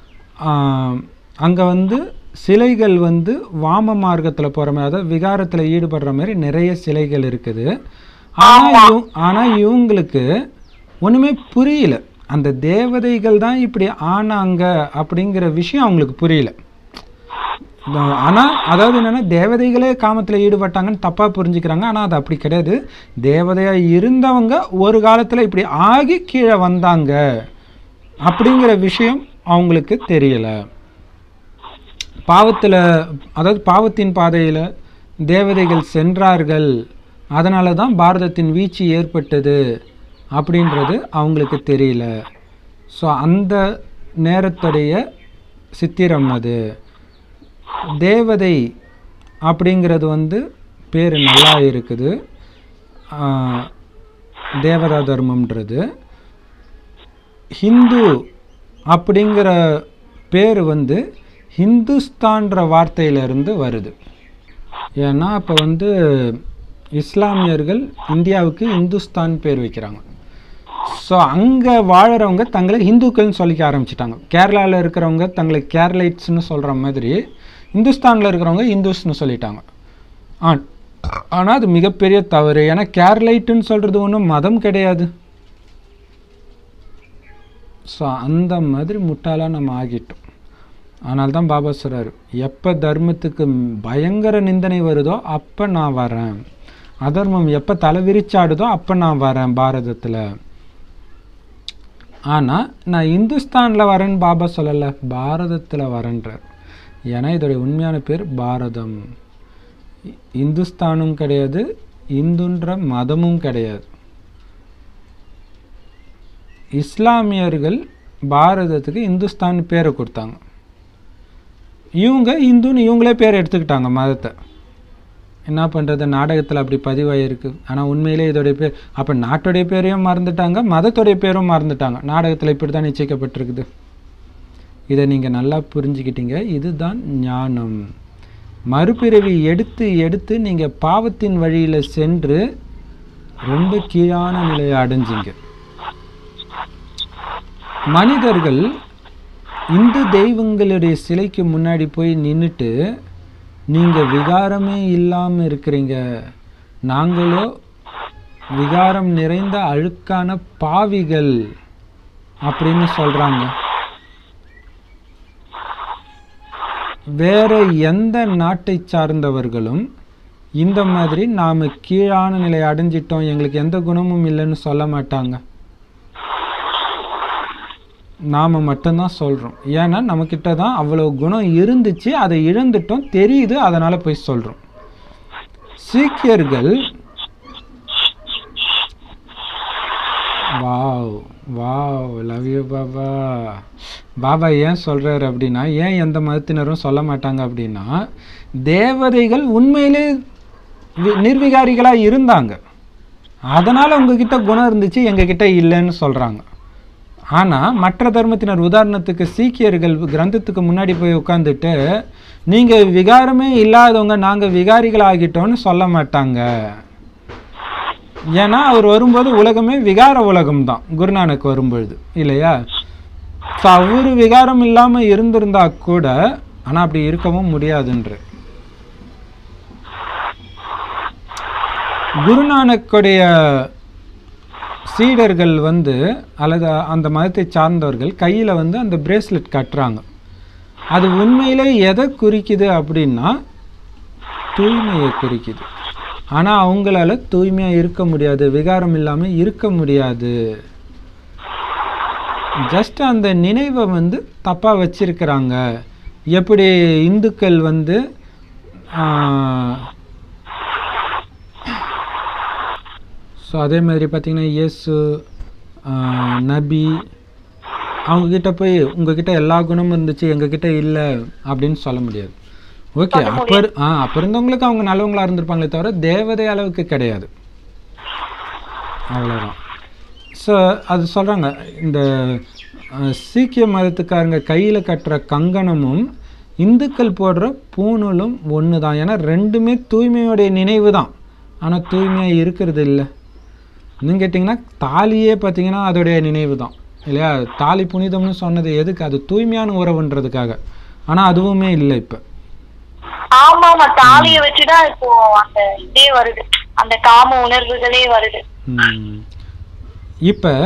அங்கே வந்து சிலைகள் வந்து வாம மார்க்கத்தில் போகிற மாதிரி அதாவது விகாரத்தில் ஈடுபடுற மாதிரி நிறைய சிலைகள் இருக்குது ஆனால் இவ ஆனால் இவங்களுக்கு ஒன்றுமே புரியல அந்த தேவதைகள் தான் இப்படி ஆனாங்க அப்படிங்கிற விஷயம் அவங்களுக்கு புரியல ஆனால் அதாவது என்னென்னா தேவதைகளே காமத்தில் ஈடுபட்டாங்கன்னு தப்பாக புரிஞ்சுக்கிறாங்க ஆனால் அது அப்படி கிடையாது தேவதையாக இருந்தவங்க ஒரு காலத்தில் இப்படி ஆகி கீழே வந்தாங்க அப்படிங்கிற விஷயம் அவங்களுக்கு தெரியலை பாவத்தில் அதாவது பாவத்தின் பாதையில் தேவதைகள் சென்றார்கள் அதனால தான் பாரதத்தின் வீழ்ச்சி ஏற்பட்டது அப்படின்றது அவங்களுக்கு தெரியல ஸோ அந்த நேரத்துடைய சித்திரம் அது தேவதை அப்படிங்கிறது வந்து பேர் நல்லா இருக்குது ஆஹ், தேவதா தர்மம்ன்றது ஹிந்து அப்படிங்கிற பேர் வந்து ஹிந்துஸ்தான்ற வார்த்தையிலிருந்து வருது ஏன்னா அப்போ வந்து இஸ்லாமியர்கள் இந்தியாவுக்கு இந்துஸ்தான் பேர் வைக்கிறாங்க ஸோ அங்கே வாழுறவங்க தங்களை ஹிந்துக்கள்னு சொல்லிக்க ஆரம்பிச்சிட்டாங்க கேரளாவில் இருக்கிறவங்க தங்களை கேரளைட்ஸ்னு சொல்கிற மாதிரி இந்துஸ்தானில் இருக்கிறவங்க இந்துஸ்னு சொல்லிட்டாங்க ஆ ஆனால் அது மிகப்பெரிய தவறு ஏன்னா கேரளைட்டுன்னு சொல்கிறது ஒன்றும் மதம் கிடையாது ஸோ அந்த மாதிரி முட்டாளாக நம்ம ஆகிட்டோம் ஆனால் தான் பாபா சொல்றாரு எப்போ தர்மத்துக்கு பயங்கர நிந்தனை வருதோ அப்போ நான் வரேன் அதர்மம் எப்போ தலை விரிச்சாடுதோ அப்போ நான் வரேன் பாரதத்தில் ஆனால் நான் இந்துஸ்தானில் வரேன்னு பாபா சொல்லலை பாரதத்தில் வரேன்றார் ஏன்னா இதோடைய உண்மையான பேர் பாரதம் இ- இந்துஸ்தானும் கிடையாது இந்துன்ற மதமும் கிடையாது இஸ்லாமியர்கள் பாரதத்துக்கு இந்துஸ்தான் பேரை கொடுத்தாங்க இவங்க இந்துன்னு இவங்களே பேர் எடுத்துக்கிட்டாங்க மதத்தை என்ன பண்ணுறது நாடகத்தில் அப்படி பதிவாயிருக்கு ஆனால் உண்மையிலே இதோடைய பேர் அப்போ நாட்டுடைய பேரையும் மறந்துட்டாங்க மதத்துடைய பேரும் மறந்துட்டாங்க நாடகத்தில் இப்படி தான் நிச்சயிக்கப்பட்டிருக்குது இதை நீங்கள் நல்லா புரிஞ்சுக்கிட்டீங்க இதுதான் ஞானம் மறுபிறவி எடுத்து எடுத்து நீங்கள் பாவத்தின் வழியில் சென்று ரொம்ப கீழான நிலையை அடைஞ்சிங்க மனிதர்கள் இந்து தெய்வங்களுடைய சிலைக்கு முன்னாடி போய் நின்றுட்டு நீங்கள் விகாரமே இல்லாமல் இருக்கிறீங்க நாங்களோ விகாரம் நிறைந்த அழுக்கான பாவிகள் அப்படின்னு சொல்கிறாங்க வேற எந்த நாட்டை சார்ந்தவர்களும் இந்த மாதிரி நாம் கீழான நிலை அடைஞ்சிட்டோம் எங்களுக்கு எந்த குணமும் இல்லைன்னு சொல்ல மாட்டாங்க நாம் மட்டும்தான் சொல்கிறோம் ஏன்னா நம்மக்கிட்ட தான் அவ்வளோ குணம் இருந்துச்சு அதை இழந்துட்டோம் தெரியுது அதனால் போய் சொல்கிறோம் சீக்கியர்கள் wow wow love you Baba Baba ஏன் சொல்கிறாரு அப்படின்னா ஏன் எந்த மதத்தினரும் சொல்ல மாட்டாங்க அப்படின்னா தேவதைகள் உண்மையிலே வி- நிர்விகாரிகளாக இருந்தாங்க அதனால் உங்ககிட்ட குணம் இருந்துச்சு எங்ககிட்ட இல்லைன்னு சொல்கிறாங்க ஆனால் மற்ற தர்மத்தினர் உதாரணத்துக்கு சீக்கியர்கள் கிரந்தத்துக்கு முன்னாடி போய் உட்காந்துட்டு நீங்கள் விகாரமே இல்லாதவங்க நாங்கள் விகாரிகள் ஆகிட்டோம்னு சொல்ல மாட்டாங்க ஏன்னா அவர் வரும்போது உலகமே விகார உலகம் தான் குருநானக் வரும்பொழுது இல்லையா ஸோ அவர் விகாரம் இல்லாமல் இருந்திருந்தா கூட ஆனால் அப்படி இருக்கவும் முடியாதுன்ற குருநானக்குடைய சீடர்கள் வந்து அல்லது அந்த மதத்தை சார்ந்தவர்கள் கையில் வந்து அந்த பிரேஸ்லெட் கட்டுறாங்க அது உண்மையிலே எதை குறிக்குது அப்படின்னா தூய்மையை குறிக்குது ஆனால் அவங்களால தூய்மையாக இருக்க முடியாது விகாரம் இல்லாமல் இருக்க முடியாது ஜஸ்ட் அந்த நினைவை வந்து தப்பாக வச்சிருக்கிறாங்க எப்படி இந்துக்கள் வந்து ஸோ அதே மாதிரி பார்த்தீங்கன்னா இயேசு ஆஹ், நபி அவங்கக்கிட்ட போய் உங்ககிட்ட எல்லா குணமும் இருந்துச்சு எங்ககிட்ட இல்லை அப்படின்னு சொல்ல முடியாது ஓகே அப்போ இரு- ஆ அப்போ இருந்தவங்களுக்கு அவங்க நல்லவங்களா இருந்திருப்பாங்களே தவிர தேவதை அளவுக்கு கிடையாது அவ்வளோதான் ஸோ அது சொல்கிறாங்க இந்த அஹ், சீக்கிய மதத்துக்காரங்க கையில் கட்டுற கங்கணமும் இந்துக்கள் போடுற பூணூலும் ஒன்று தான் ஏன்னா ரெண்டுமே தூய்மையோடைய நினைவு தான் ஆனால் தூய்மையாக இருக்கிறது இல்லை இன்னும் கேட்டிங்கன்னா தாலியே பார்த்தீங்கன்னா அதோடைய நினைவு தான் இல்லையா தாலி புனிதம்னு சொன்னது எதுக்கு அது தூய்மையான உறவுன்றதுக்காக ஆனால் அதுவுமே இல்லை இப்போ ஆமா ஆமா தாலிய வச்சுதான் இப்போ அந்த இதே வருது அந்த காம உணர்வுகளே வருது இப்போ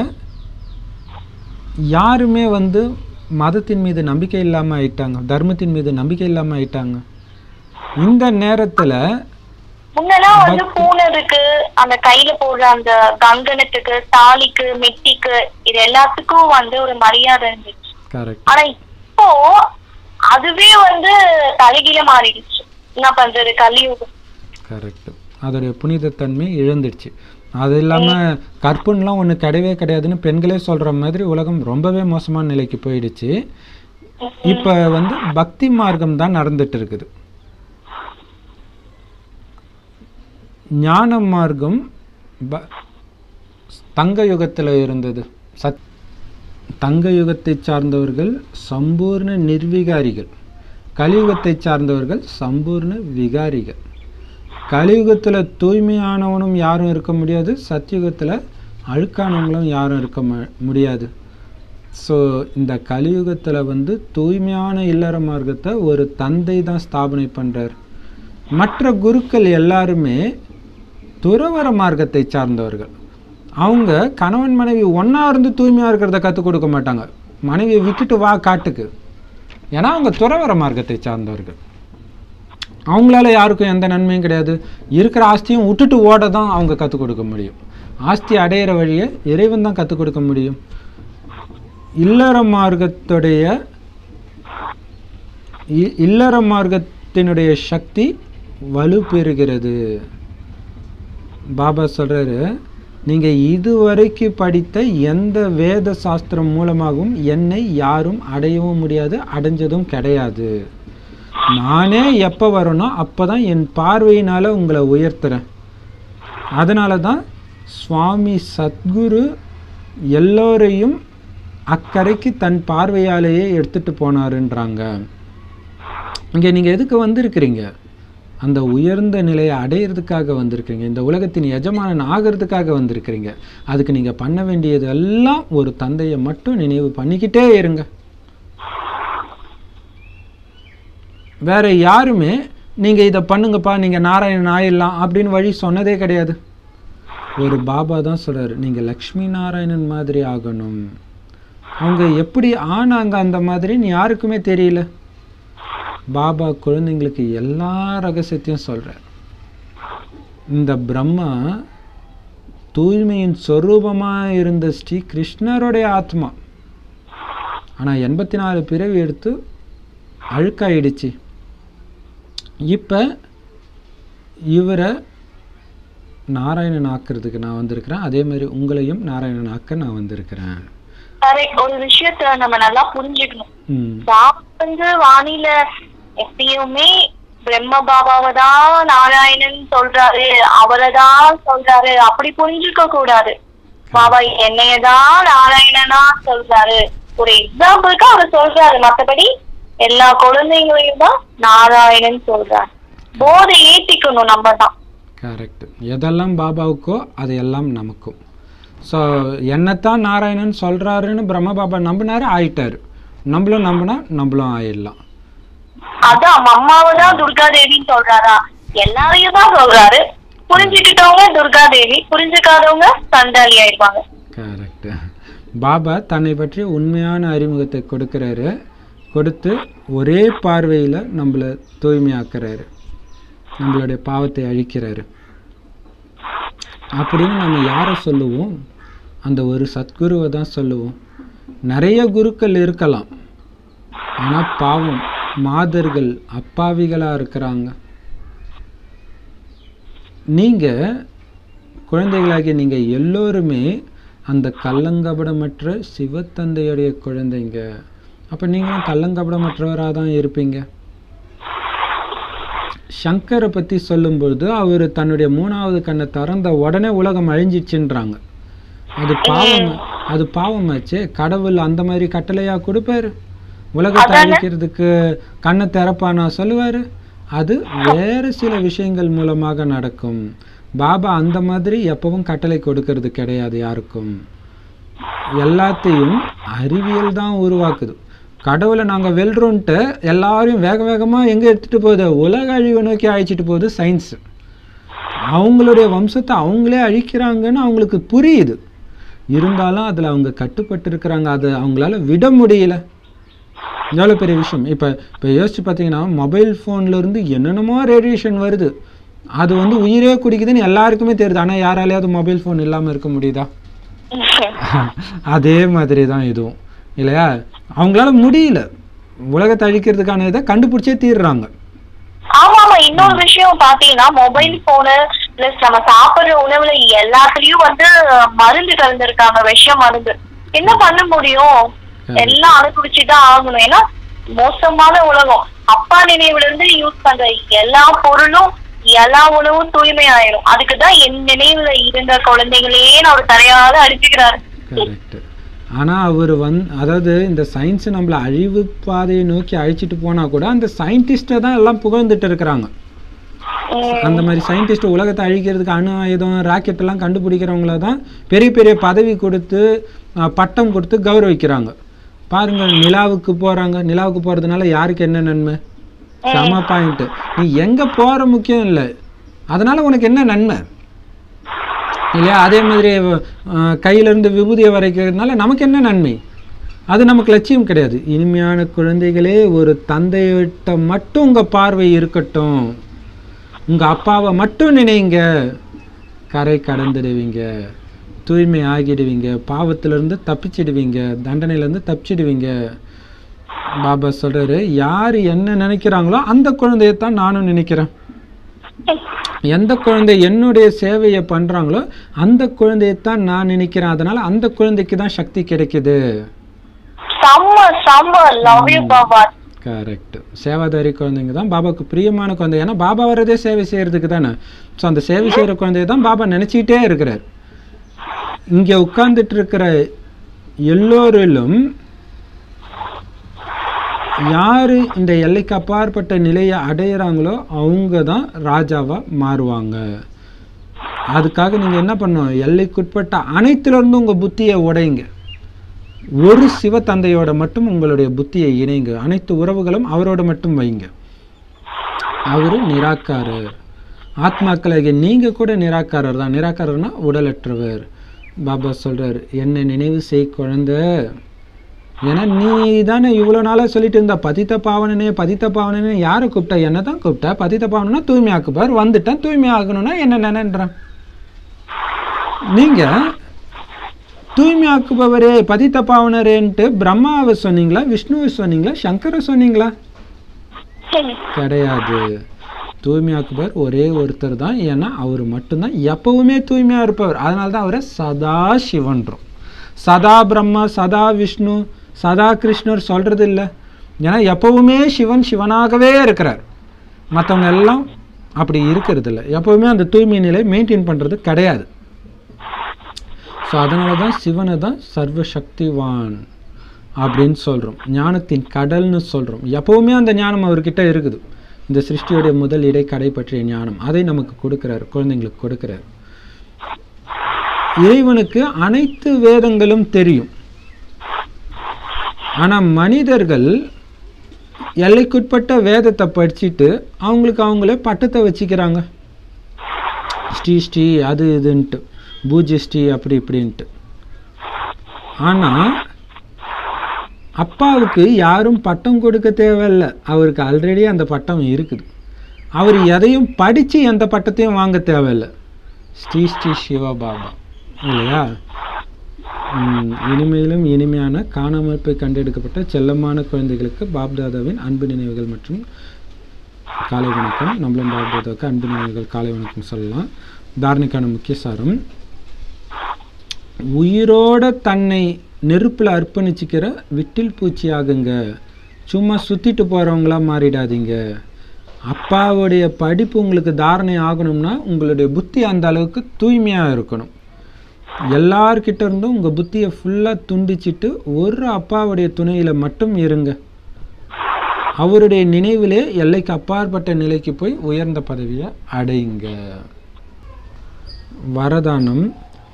யாருமே வந்து மதத்தின் மீது நம்பிக்கை இல்லாமல் ஆயிட்டாங்க தர்மத்தின் மீது நம்பிக்கை இல்லாமல் ஆயிட்டாங்க இந்த நேரத்தில் முன்னெல்லாம் வந்து பூனதுக்கு அந்த கையில போடுற அந்த கங்கணத்துக்கு தாலிக்கு மெட்டிக்கு இது எல்லாத்துக்கும் வந்து ஒரு மரியாதை இருந்துச்சு கரெக்ட் ஆனா இப்போ அதுவே வந்து தலைகீழ மாறிடுச்சு என்ன பண்றது கலியுகம் கரெக்ட் அதோடைய புனிதத்தன்மை இழந்துடுச்சு அது இல்லாமல் கற்புன்னெலாம் ஒன்று கிடையவே கிடையாதுன்னு பெண்களே சொல்கிற மாதிரி உலகம் ரொம்பவே மோசமான நிலைக்கு போயிடுச்சு இப்போ வந்து பக்தி மார்க்கம் தான் நடந்துட்டு இருக்குது ஞான மார்க்கம் ப தங்க யுகத்தில் இருந்தது சத் தங்க யுகத்தை சார்ந்தவர்கள் சம்பூர்ண நிர்விகாரிகள் கலியுகத்தை சார்ந்தவர்கள் சம்பூர்ண விகாரிகள் கலியுகத்தில் தூய்மையானவனும் யாரும் இருக்க முடியாது சத்தியுகத்தில் அழுக்கானவங்களும் யாரும் இருக்க ம- முடியாது ஸோ இந்த கலியுகத்தில் வந்து தூய்மையான இல்லற மார்க்கத்தை ஒரு தந்தை தான் ஸ்தாபனை பண்ணுறார் மற்ற குருக்கள் எல்லாருமே துறவர மார்க்கத்தை சார்ந்தவர்கள் அவங்க கணவன் மனைவி ஒன்றா இருந்து தூய்மையாக இருக்கிறத கற்றுக் கொடுக்க மாட்டாங்க மனைவியை விட்டுட்டு வா காட்டுக்கு ஏன்னா அவங்க துறவர மார்க்கத்தை சார்ந்தவர்கள் அவங்களால யாருக்கும் எந்த நன்மையும் கிடையாது இருக்கிற ஆஸ்தியும் விட்டுட்டு ஓட தான் அவங்க கற்றுக் கொடுக்க முடியும் ஆஸ்தி அடையிற வழியை இறைவன் தான் கற்றுக் கொடுக்க முடியும் இல்லற மார்க்கத்துடைய இ- இல்லற மார்க்கத்தினுடைய சக்தி வலுப்பெறுகிறது பாபா சொல்றாரு நீங்க இதுவரைக்கு படித்த எந்த வேத சாஸ்திரம் மூலமாகவும் என்னை யாரும் அடையவும் முடியாது அடைஞ்சதும் கிடையாது நானே எப்போ வரனோ அப்போ தான் என் பார்வையினால் உங்களை உயர்த்துறேன் அதனால தான் சுவாமி சத்குரு எல்லோரையும் அக்கறைக்கு தன் பார்வையாலேயே எடுத்துட்டு போனாருன்றாங்க இங்கே நீங்கள் எதுக்கு வந்திருக்கிறீங்க அந்த உயர்ந்த நிலையை அடையிறதுக்காக வந்திருக்கிறீங்க இந்த உலகத்தின் எஜமானன் ஆகிறதுக்காக வந்திருக்கிறீங்க அதுக்கு நீங்கள் பண்ண வேண்டியது எல்லாம் ஒரு தந்தையை மட்டும் நினைவு பண்ணிக்கிட்டே இருங்க வேற யாருமே நீங்கள் இதை பண்ணுங்கப்பா நீங்கள் நாராயணன் ஆயிடலாம் அப்படின்னு வழி சொன்னதே கிடையாது ஒரு பாபா தான் சொல்றாரு நீங்கள் லக்ஷ்மி நாராயணன் மாதிரி ஆகணும் அவங்க எப்படி ஆனாங்க அந்த மாதிரின்னு யாருக்குமே தெரியல பாபா குழந்தைங்களுக்கு எல்லா ரகசியத்தையும் சொல்றார் இந்த பிரம்மா தூய்மையின் சொரூபமாக இருந்த ஸ்ரீ கிருஷ்ணருடைய ஆத்மா ஆனால் எண்பத்தி நாலு பிறவி எடுத்து அழுக்காயிடுச்சு இப்போ இவரை நாராயணன் ஆக்கிறதுக்கு நான் வந்திருக்கிறேன் அதே மாதிரி உங்களையும் நாராயணன் ஆக்க நான் வந்திருக்கிறேன் கரெக்ட் ஒரு விஷயத்த நம்ம நல்லா புரிஞ்சுக்கணும் ம் பாபா வந்து வாணியில எப்பயுமே பிரம்ம பாபாவை தான் நாராயணன் சொல்றாரு அவரை தான் சொல்றாரு அப்படி புரிஞ்சுக்க கூடாது பாபா என்னையதான் நாராயணனா சொல்றாரு ஒரு எக்ஸாம்பிளுக்கு அவர் சொல்றாரு மத்தபடி எல்லா குழந்தைங்களையும் தான் நாராயணன் சொல்றாரு போதை ஏத்திக்கணும் நம்ம தான் கரெக்ட் எதெல்லாம் பாபாவுக்கோ அதையெல்லாம் நமக்கும் ஸோ என்னத்தான் நாராயணன் சொல்கிறாருன்னு பிரம்ம பாபா நம்பினாரு ஆயிட்டாரு நம்மளும் நம்பினா நம்மளும் ஆயிடலாம் அதான் அம்மாவை தான் துர்கா தேவின்னு சொல்றாரா எல்லாரையும் தான் சொல்றாரு புரிஞ்சுக்கிட்டவங்க துர்கா தேவி புரிஞ்சுக்காதவங்க சண்டாளி ஆயிருப்பாங்க கரெக்டு பாபா தன்னை பற்றி உண்மையான அறிமுகத்தை கொடுக்குறாரு கொடுத்து ஒரே பார்வையில் நம்மளை தூய்மையாக்குறாரு நம்மளுடைய பாவத்தை அழிக்கிறாரு அப்படின்னு நம்ம யாரை சொல்லுவோம் அந்த ஒரு சத்குருவை தான் சொல்லுவோம் நிறைய குருக்கள் இருக்கலாம் ஆனால் பாவம் மாதர்கள் அப்பாவிகளாக இருக்கிறாங்க நீங்கள் குழந்தைகளாகிய நீங்கள் எல்லோருமே அந்த கள்ளங்கபடமற்ற சிவத்தந்தையுடைய குழந்தைங்க அப்போ நீங்களும் கள்ளங்கபடமற்றவராக தான் இருப்பீங்க சங்கரை பற்றி சொல்லும்பொழுது அவர் தன்னுடைய மூணாவது கண்ணை திறந்த உடனே உலகம் அழிஞ்சிச்சுன்றாங்க அது பாவம் அது பாவமாச்சே கடவுள் அந்த மாதிரி கட்டளையா கொடுப்பாரு உலகத்தை அழிக்கிறதுக்கு கண்ணை திறப்பானா சொல்லுவாரு அது வேறு சில விஷயங்கள் மூலமாக நடக்கும் பாபா அந்த மாதிரி எப்பவும் கட்டளை கொடுக்கறது கிடையாது யாருக்கும் எல்லாத்தையும் அறிவியல் தான் உருவாக்குது கடவுளை நாங்கள் வெல்றோன்ட்டு எல்லாரையும் வேக வேகமாக எங்கே எடுத்துகிட்டு போகுது உலக அழிவை நோக்கி அழிச்சிட்டு போகுது சயின்ஸ் அவங்களுடைய வம்சத்தை அவங்களே அழிக்கிறாங்கன்னு அவங்களுக்கு புரியுது இருந்தாலும் அதில் அவங்க கட்டுப்பட்டு இருக்கிறாங்க அதை அவங்களால விட முடியல எவ்வளோ பெரிய விஷயம் இப்போ இப்போ யோசிச்சு பார்த்தீங்கன்னா மொபைல் ஃபோன்லேருந்து என்னென்னமோ ரேடியேஷன் வருது அது வந்து உயிரே குடிக்குதுன்னு எல்லாருக்குமே தெரியுது ஆனால் யாராலையாவது மொபைல் ஃபோன் இல்லாமல் இருக்க முடியுதா அதே மாதிரி தான் இதுவும் இல்லையா அவங்களால முடியல உலகத்தை அழிக்கிறதுக்கான இதை கண்டுபிடிச்சே தீர்றாங்க ஆமா ஆமா இன்னொரு விஷயம் பாத்தீங்கன்னா மொபைல் போனு பிளஸ் நம்ம சாப்பிடுற உணவுல எல்லாத்துலயும் வந்து மருந்து கலந்துருக்காங்க விஷ மருந்து என்ன பண்ண முடியும் எல்லாம் அனுபவிச்சுதான் ஆகணும் ஏன்னா மோசமான உலகம் அப்பா நினைவுல இருந்து யூஸ் பண்ற எல்லா பொருளும் எல்லா உணவும் தூய்மை ஆயிரும் அதுக்குதான் என் நினைவுல இருந்த குழந்தைகளே அவர் தரையால அடிச்சுக்கிறாரு கரெக்ட் ஆனால் அவர் வந் அதாவது இந்த சயின்ஸ் நம்மளை அழிவு பாதையை நோக்கி அழைச்சிட்டு போனால் கூட அந்த சயின்டிஸ்ட்டை தான் எல்லாம் புகழ்ந்துட்டு இருக்கிறாங்க உம் அந்த மாதிரி சயின்டிஸ்ட் உலகத்தை அழிக்கிறதுக்கு அணு ஆயுதம் ராக்கெட் எல்லாம் கண்டுபிடிக்கிறவங்கள தான் பெரிய பெரிய பதவி கொடுத்து அஹ், பட்டம் கொடுத்து கௌரவிக்கிறாங்க பாருங்க நிலாவுக்கு போறாங்க நிலாவுக்கு போறதுனால யாருக்கு என்ன நன்மை செம பாயிண்ட் நீ எங்க போற முக்கியம் இல்லை அதனால உனக்கு என்ன நன்மை இல்லையா அதே மாதிரி அஹ், கையில இருந்து விபூதியை வரைக்கிறதுனால நமக்கு என்ன நன்மை அது நமக்கு லட்சியம் கிடையாது இனிமையான குழந்தைகளே ஒரு தந்தையிட்ட மட்டும் உங்க பார்வை இருக்கட்டும் உங்க அப்பாவை மட்டும் நினைங்க கரை கடந்துடுவீங்க தூய்மை ஆகிடுவீங்க பாவத்திலிருந்து தப்பிச்சிடுவீங்க தண்டனையிலேருந்து தப்பிச்சிடுவீங்க பாபா சொல்றாரு யார் என்ன நினைக்கிறாங்களோ அந்த குழந்தையத்தான் நானும் நினைக்கிறேன் எந்த குழந்தை என்னுடைய சேவையை பண்றாங்களோ அந்த குழந்தையத்தான் நான் நினைக்கிறேன் அதனால அந்த குழந்தைக்கு தான் சக்தி கிடைக்குது செம்ம செம்ம லவ் யூ பாபா கரெக்ட் சேவாதாரி குழந்தைங்க தான் பாபாவுக்கு பிரியமான குழந்தை ஏன்னா பாபா வர்றதே சேவை செய்யறதுக்கு தானே ஸோ அந்த சேவை செய்கிற குழந்தைய தான் பாபா நினச்சிக்கிட்டே இருக்கிறார் இங்கே உட்கார்ந்துட்டு இருக்கிற எல்லோரிலும் யார் இந்த எல்லைக்கு அப்பாற்பட்ட நிலையை அடையிறாங்களோ அவங்க தான் ராஜாவாக மாறுவாங்க அதுக்காக நீங்கள் என்ன பண்ணணும் எல்லைக்குட்பட்ட அனைத்துலேருந்தும் உங்கள் புத்தியை உடைங்க ஒரு சிவ தந்தையோட மட்டும் உங்களுடைய புத்தியை இணைங்க அனைத்து உறவுகளும் அவரோட மட்டும் வைங்க அவரு நிராகாரர் ஆத்மாக்களாகிய நீங்க கூட நிராகாரர் தான் நிராகாரர்னா உடலற்றவர் பாபா சொல்றாரு என்னை நினைவு செய் குழந்தை ஏன்னா நீ தானே இவ்வளோ நாளாக சொல்லிட்டு இருந்த பதித்த பாவனனே பதித்த பாவனனே யாரை கூப்பிட்டா என்ன தான் கூப்பிட்டா பதித்த பாவனா தூய்மையாக்குப்பார் வந்துட்டேன் தூய்மை ஆகணும்னா என்ன நினைன்றேன் நீங்க தூய்மையாக்குபவரே பதித்த பாவனரேன்ட்டு பிரம்மாவை சொன்னீங்களா விஷ்ணுவை சொன்னீங்களா சங்கரை சொன்னீங்களா கிடையாது தூய்மையாக்குபவர் ஒரே ஒருத்தர் தான் ஏன்னா அவர் மட்டும்தான் எப்பவுமே தூய்மையா இருப்பவர் அதனால தான் அவரை சதா சிவன்றோம் சதா பிரம்மா சதா விஷ்ணு சதா கிருஷ்ணர் சொல்றது இல்லை ஏன்னா எப்பவுமே சிவன் சிவனாகவே இருக்கிறார் மற்றவங்க எல்லாம் அப்படி இருக்கிறது இல்லை எப்பவுமே அந்த தூய்மை நிலை மெயின்டைன் பண்றது கிடையாது ஸோ அதனால தான் சிவனை தான் சர்வசக்திவான் அப்படின்னு சொல்கிறோம் ஞானத்தின் கடல்னு சொல்கிறோம் எப்பவுமே அந்த ஞானம் அவர்கிட்ட இருக்குது இந்த சிருஷ்டியுடைய முதல் இடை கடை பற்றிய ஞானம் அதை நமக்கு கொடுக்கிறார் குழந்தைங்களுக்கு கொடுக்கிறார் இறைவனுக்கு அனைத்து வேதங்களும் தெரியும் ஆனால் மனிதர்கள் எல்லைக்குட்பட்ட வேதத்தை படிச்சுட்டு அவங்களுக்கு அவங்களே பட்டத்தை வச்சுக்கிறாங்க ஸ்ரீ ஸ்ரீ அது இதுன்ட்டு பூஜ்ய ஸ்ரீ அப்படி இப்படின்ட்டு ஆனால் அப்பாவுக்கு யாரும் பட்டம் கொடுக்க தேவையில்ல அவருக்கு ஆல்ரெடி அந்த பட்டம் இருக்குது அவர் எதையும் படித்து எந்த பட்டத்தையும் வாங்க தேவையில்லை ஸ்ரீ ஸ்ரீ சிவபாபா இல்லையா ம், இனிமையிலும் இனிமையான காணாமல் போய் கண்டெடுக்கப்பட்ட செல்லமான குழந்தைகளுக்கு பாப்தாதாவின் அன்பு நினைவுகள் மற்றும் காலை வணக்கம் நம்மளும் பாப்தாதாவுக்கு அன்பு நினைவுகள் காலை வணக்கம் சொல்லலாம் தாரணிக்கான முக்கிய சாரம் உயிரோட தன்னை நெருப்பில் அர்ப்பணிச்சுக்கிற விட்டில் பூச்சி ஆகுங்க சும்மா சுற்றிட்டு போகிறவங்களா மாறிடாதீங்க அப்பாவுடைய படிப்பு உங்களுக்கு தாரணை ஆகணும்னா உங்களுடைய புத்தி அந்த அளவுக்கு தூய்மையாக இருக்கணும் எல்லார்கிட்ட இருந்தும் உங்கள் புத்தியை ஃபுல்லாக துண்டிச்சிட்டு ஒரு அப்பாவுடைய துணையில் மட்டும் இருங்க அவருடைய நினைவிலே எல்லைக்கு அப்பாற்பட்ட நிலைக்கு போய் உயர்ந்த பதவியை அடையுங்க வரதானம்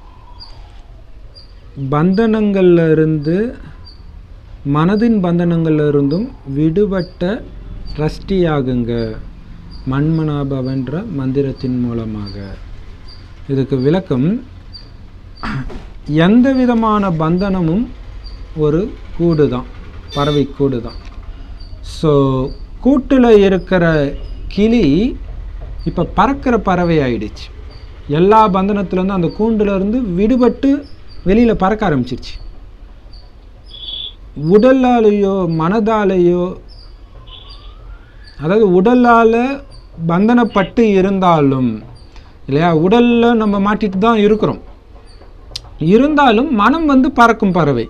பந்தனங்கள்ல இருந்து மனதின் பந்தனங்கள்ல இருந்தும் விடுபட்ட ட்ரஸ்டியாகுங்க மண்மனாபவன்ற மந்திரத்தின் மூலமாக இதுக்கு விளக்கம் எந்த விதமான பந்தனமும் ஒரு கூடு தான் பறவை கூடு தான் ஸோ கூட்டில் இருக்கிற கிளி இப்போ பறக்கிற பறவை ஆயிடுச்சு எல்லா பந்தனத்துலேருந்து அந்த கூண்டுல இருந்து விடுபட்டு வெளியில் பறக்க ஆரம்பிச்சிருச்சு உடலாலேயோ மனதாலேயோ அதாவது உடலால் பந்தனப்பட்டு இருந்தாலும் இல்லையா உடலில் நம்ம மாட்டிட்டு தான் இருக்கிறோம் இருந்தாலும் மனம் வந்து பறக்கும் பறவை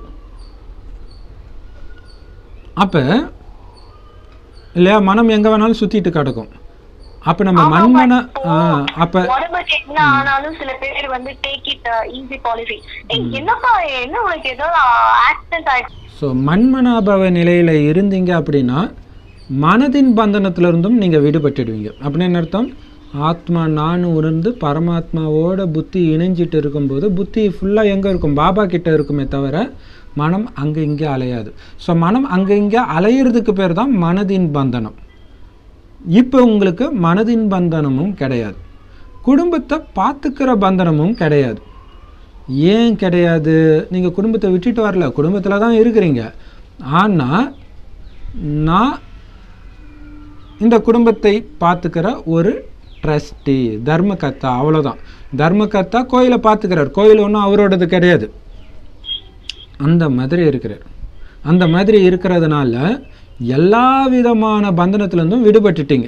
அப்போ இல்லையா மனம் எங்கே வேணாலும் சுற்றிட்டு கிடக்கும் அப்போ நம்ம ஆமா, மண்மன but ஆ இப்போ அப்போ உடம்புக்கு என்ன ஆனாலும் சில பேர் வந்து டேக் இட் ஈஸி பாலிசி என்னப்பா என்ன உனக்கு ஏதோ ஆக்சிடென்ட் ஆயிடுச்சு ஸோ மண்மனாபவ நிலையில் இருந்தீங்க அப்படின்னா மனதின் பந்தனத்திலிருந்தும் நீங்கள் விடுபட்டுடுவீங்க அப்படின்னு என்ன அர்த்தம் ஆத்மா நான் உணர்ந்து பரமாத்மாவோட புத்தி இணைஞ்சிட்டு இருக்கும்போது புத்தி ஃபுல்லாக எங்கே இருக்கும் பாபா கிட்ட இருக்குமே தவிர மனம் அங்கே இங்கே அலையாது ஸோ மனம் அங்கே இங்கே அலையிறதுக்கு பேர் தான் மனதின் பந்தனம் இப்போ உங்களுக்கு மனதின் பந்தனமும் கிடையாது குடும்பத்தை பார்த்துக்கிற பந்தனமும் கிடையாது ஏன் கிடையாது நீங்கள் குடும்பத்தை விட்டுட்டு வரல குடும்பத்தில் தான் இருக்கிறீங்க ஆனால் நான் இந்த குடும்பத்தை பார்த்துக்கிற ஒரு ட்ரஸ்டி தர்மகர்த்தா அவ்வளோதான் தர்மகர்த்தா கோயிலை பார்த்துக்கிறார் கோயில் ஒன்றும் அவரோடது கிடையாது அந்த மாதிரி இருக்கிறார் அந்த மாதிரி இருக்கிறதுனால எல்லா விதமான பந்தனத்துலேருந்தும் விடுபட்டுட்டீங்க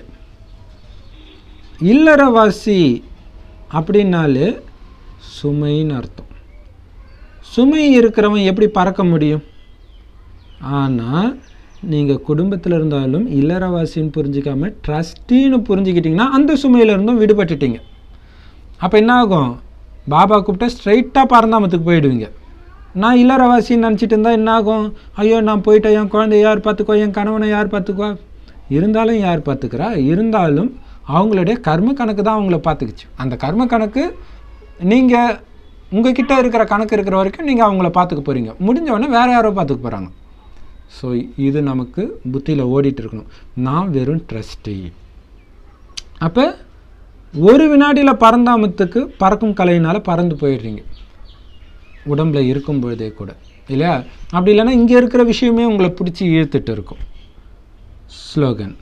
இல்லறவாசி அப்படின்னாலே சுமைன்னு அர்த்தம் சுமை இருக்கிறவன் எப்படி பறக்க முடியும் ஆனால் நீங்கள் குடும்பத்தில் இருந்தாலும் இல்லறவாசின்னு புரிஞ்சிக்காம ட்ரஸ்டின்னு புரிஞ்சுக்கிட்டிங்கன்னா அந்த சுமையிலேருந்தும் விடுபட்டுட்டீங்க அப்போ என்ன ஆகும் பாபா கூப்பிட்டா ஸ்ட்ரைட்டாக பரந்தாமத்துக்கு போயிடுவீங்க நான் இல்லறவாசின்னு நினச்சிட்டு இருந்தால் என்ன ஆகும் ஐயோ நான் போயிட்டேன் என் குழந்தைய யார் பார்த்துக்கோ என் கணவனை யார் பார்த்துக்குவா இருந்தாலும் யார் பார்த்துக்கிறா இருந்தாலும் அவங்களுடைய கர்ம கணக்கு தான் அவங்கள பார்த்துக்குச்சு அந்த கர்ம கணக்கு நீங்கள் உங்ககிட்ட இருக்கிற கணக்கு இருக்கிற வரைக்கும் நீங்கள் அவங்கள பார்த்துக்க போகிறீங்க முடிஞ்ச உடனே வேறு யாரோ பார்த்துக்க போகிறாங்க ஸோ இது நமக்கு புத்தியில் ஓடிட்டு இருக்கணும் நான் வெறும் ட்ரஸ்டி அப்போ ஒரு வினாடியில் பறந்தாமத்துக்கு பறக்கும் கலையினால் பறந்து போயிடுறீங்க உடம்புல இருக்கும் பொழுதே கூட இல்லையா அப்படி இல்லைன்னா இங்கே இருக்கிற விஷயமே உங்களை பிடிச்சி இழுத்துட்டு இருக்கும் ஸ்லோகன்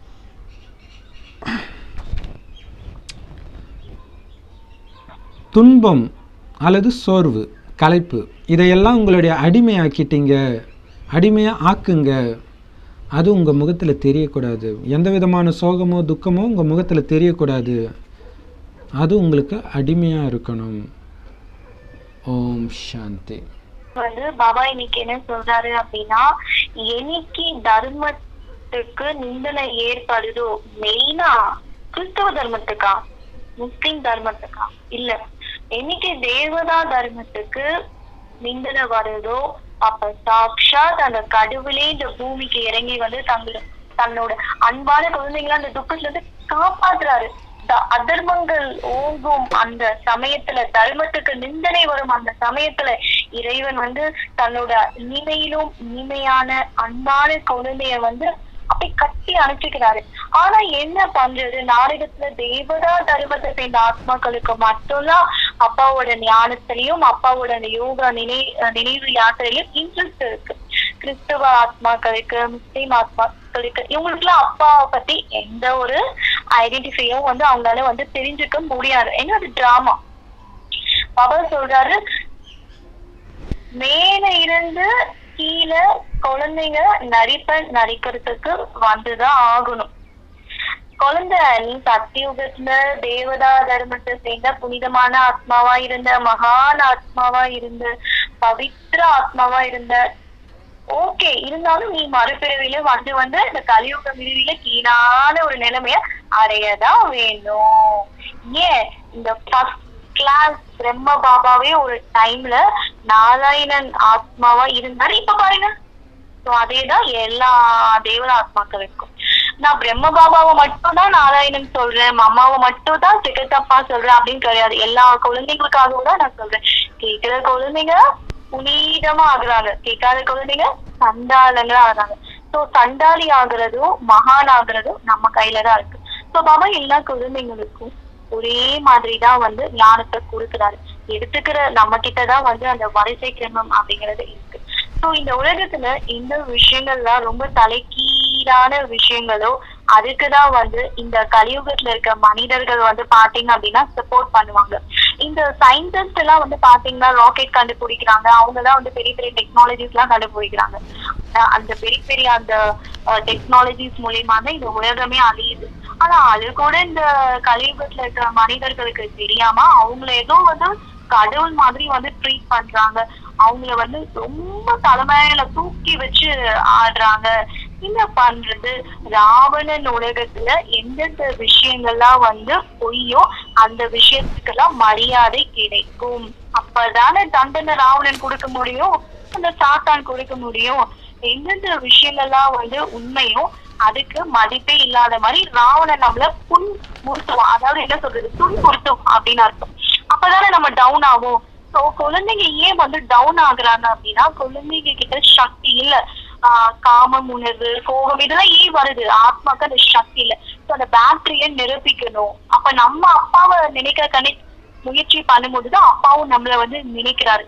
துன்பம் அல்லது சோர்வு களைப்பு இதையெல்லாம் உங்களுடைய அடிமையாக்கிட்டீங்க அடிமையாக ஆக்குங்க அது உங்கள் முகத்தில் தெரியக்கூடாது எந்த விதமான சோகமோ துக்கமோ உங்கள் முகத்தில் தெரியக்கூடாது அது உங்களுக்கு அடிமையாக இருக்கணும் ஓம் சாந்தி வந்து பாபா இன்னைக்கு என்ன சொல்றாரு அப்படின்னா என்னைக்கு தர்மத்துக்கு நிந்தனை ஏற்படுதோ மெயினா கிறிஸ்தவ தர்மத்துக்கா முஸ்லிம் தர்மத்துக்கா இல்ல என்னைக்கு தேவதா தர்மத்துக்கு நிந்தனை வருதோ அப்ப சாக்ஷாத் அந்த கடவுளே இந்த பூமிக்கு இறங்கி வந்து தங்க தன்னோட அன்பான குழந்தைங்கள அந்த துக்கத்துல இருந்து காப்பாத்துறாரு த- அதர்மங்கள் ஓங்கும் அந்த சமயத்துல தர்மத்துக்கு நிந்தனை வரும் அந்த சமயத்துல இறைவன் வந்து தன்னோட இனிமையிலும் இனிமையான அன்பான குழந்தைய வந்து அப்படி கட்டி அனுப்பிக்கிறாரு ஆனா என்ன பண்றது நாடகத்துல தேவதா தர்மத்தை சேர்ந்த ஆத்மாக்களுக்கு மட்டும்தான் அப்பாவோட ஞானத்திலையும் அப்பாவோட அந்த யோகா நினை நினைவு யாத்திரையிலும் இன்ட்ரெஸ்ட் இருக்கு கிறிஸ்துவ ஆத்மாக்களுக்கு முஸ்லீம் ஆத்மாக்களுக்கு இவங்களுக்குலாம் அப்பாவை பத்தி எந்த ஒரு ஐடென்டிஃபையும் வந்து அவங்களால வந்து தெரிஞ்சுக்க முடியாது ஏன்னா அது டிராமா பாபா சொல்றாரு மேல இருந்து கீழே குழந்தைங்க நடிப்ப நடிக்கிறதுக்கு வந்துதான் ஆகணும் குழந்தை நீ சத்தியுகத்துல தேவதா தர்மத்தை சேர்ந்த புனிதமான ஆத்மாவா இருந்த மகான் ஆத்மாவா இருந்த பவித்ர ஆத்மாவா இருந்த ஓகே இருந்தாலும் நீ மறுபிறவில வந்து வந்து இந்த கலியுக பிரிவில கீழான ஒரு நிலைமைய அடையதான் வேணும் ஏன் இந்த ஃபர்ஸ்ட் கிளாஸ் பிரம்ம பாபாவே ஒரு டைம்ல நாராயணன் ஆத்மாவா இருந்தாரு இப்ப பாருங்க ஸோ அதேதான் எல்லா தேவத ஆத்மாக்களுக்கும் நான் பிரம்ம பாபாவை மட்டும் தான் நாராயணன் சொல்றேன் அம்மாவை மட்டும் தான் சிகத்தப்பா சொல்றேன் அப்படின்னு கிடையாது எல்லா குழந்தைங்களுக்காகவும் தான் நான் சொல்றேன் கேட்கிற குழந்தைங்க புனிதமா ஆகுறாங்க கேட்காத குழந்தைங்க சண்டாளங்களா ஆகுறாங்க சோ சண்டாளி ஆகுறதும் மகான் ஆகுறதும் நம்ம கையில தான் இருக்கு சோ பாபா எல்லா குழந்தைங்களுக்கும் ஒரே மாதிரி தான் வந்து ஞானத்தை கொடுக்குறாரு எடுத்துக்கிற நம்ம கிட்ட தான் வந்து அந்த வரிசை கிரமம் அப்படிங்கிறது இருக்கு சோ இந்த உலகத்துல இந்த விஷயங்கள்லாம் ரொம்ப தலைக்கீழான விஷயங்களோ அதுக்குதான் வந்து இந்த கலியுகத்துல இருக்க மனிதர்கள் வந்து பாத்தீங்க அப்படின்னா சப்போர்ட் பண்ணுவாங்க இந்த சயின்டிஸ்ட் எல்லாம் வந்து பாத்தீங்கன்னா ராக்கெட் கண்டுபிடிக்கிறாங்க அவங்க தான் வந்து பெரிய பெரிய டெக்னாலஜிஸ் எல்லாம் கண்டுபிடிக்கிறாங்க ஆனா, அந்த பெரிய பெரிய அந்த டெக்னாலஜிஸ் மூலியமா தான் இந்த உலகமே அழியுது ஆனா அது கூட இந்த கலியுகத்துல இருக்கிற மனிதர்களுக்கு தெரியாம அவங்கள ஏதோ வந்து கடவுள் மாதிரி வந்து ட்ரீட் பண்றாங்க அவங்கள வந்து ரொம்ப தலைமையில தூக்கி வச்சு ஆடுறாங்க என்ன பண்றது ராவணன் உலகத்துல எந்தெந்த விஷயங்கள்லாம் வந்து பொய்யோ அந்த விஷயத்துக்கெல்லாம் மரியாதை கிடைக்கும் அப்பதானே தண்டனை ராவணன் கொடுக்க முடியும் அந்த சாத்தான் கொடுக்க முடியும் எந்தெந்த விஷயங்கள்லாம் வந்து உண்மையோ அதுக்கு மதிப்பே இல்லாத மாதிரி ராவணன் நம்மள புண்புறுத்துவான் அதாவது என்ன சொல்றது துன்புறுத்தும் அப்படின்னு அர்த்தம் அப்பதானே நம்ம டவுன் ஆகும் சோ குழந்தைங்க ஏன் வந்து டவுன் ஆகுறாங்க அப்படின்னா குழந்தைங்க கிட்ட சக்தி இல்ல ஆஹ் காமம் உணர்வு கோபம் இதெல்லாம் ஏன் வருது ஆத்மாக்கு அந்த சக்தி இல்ல சோ அந்த பேட்டரிய நிரூபிக்கணும் அப்ப நம்ம அப்பாவை நினைக்கிற கணி முயற்சி பண்ணும்போதுதான் அப்பாவும் நம்மள வந்து நினைக்கிறாரு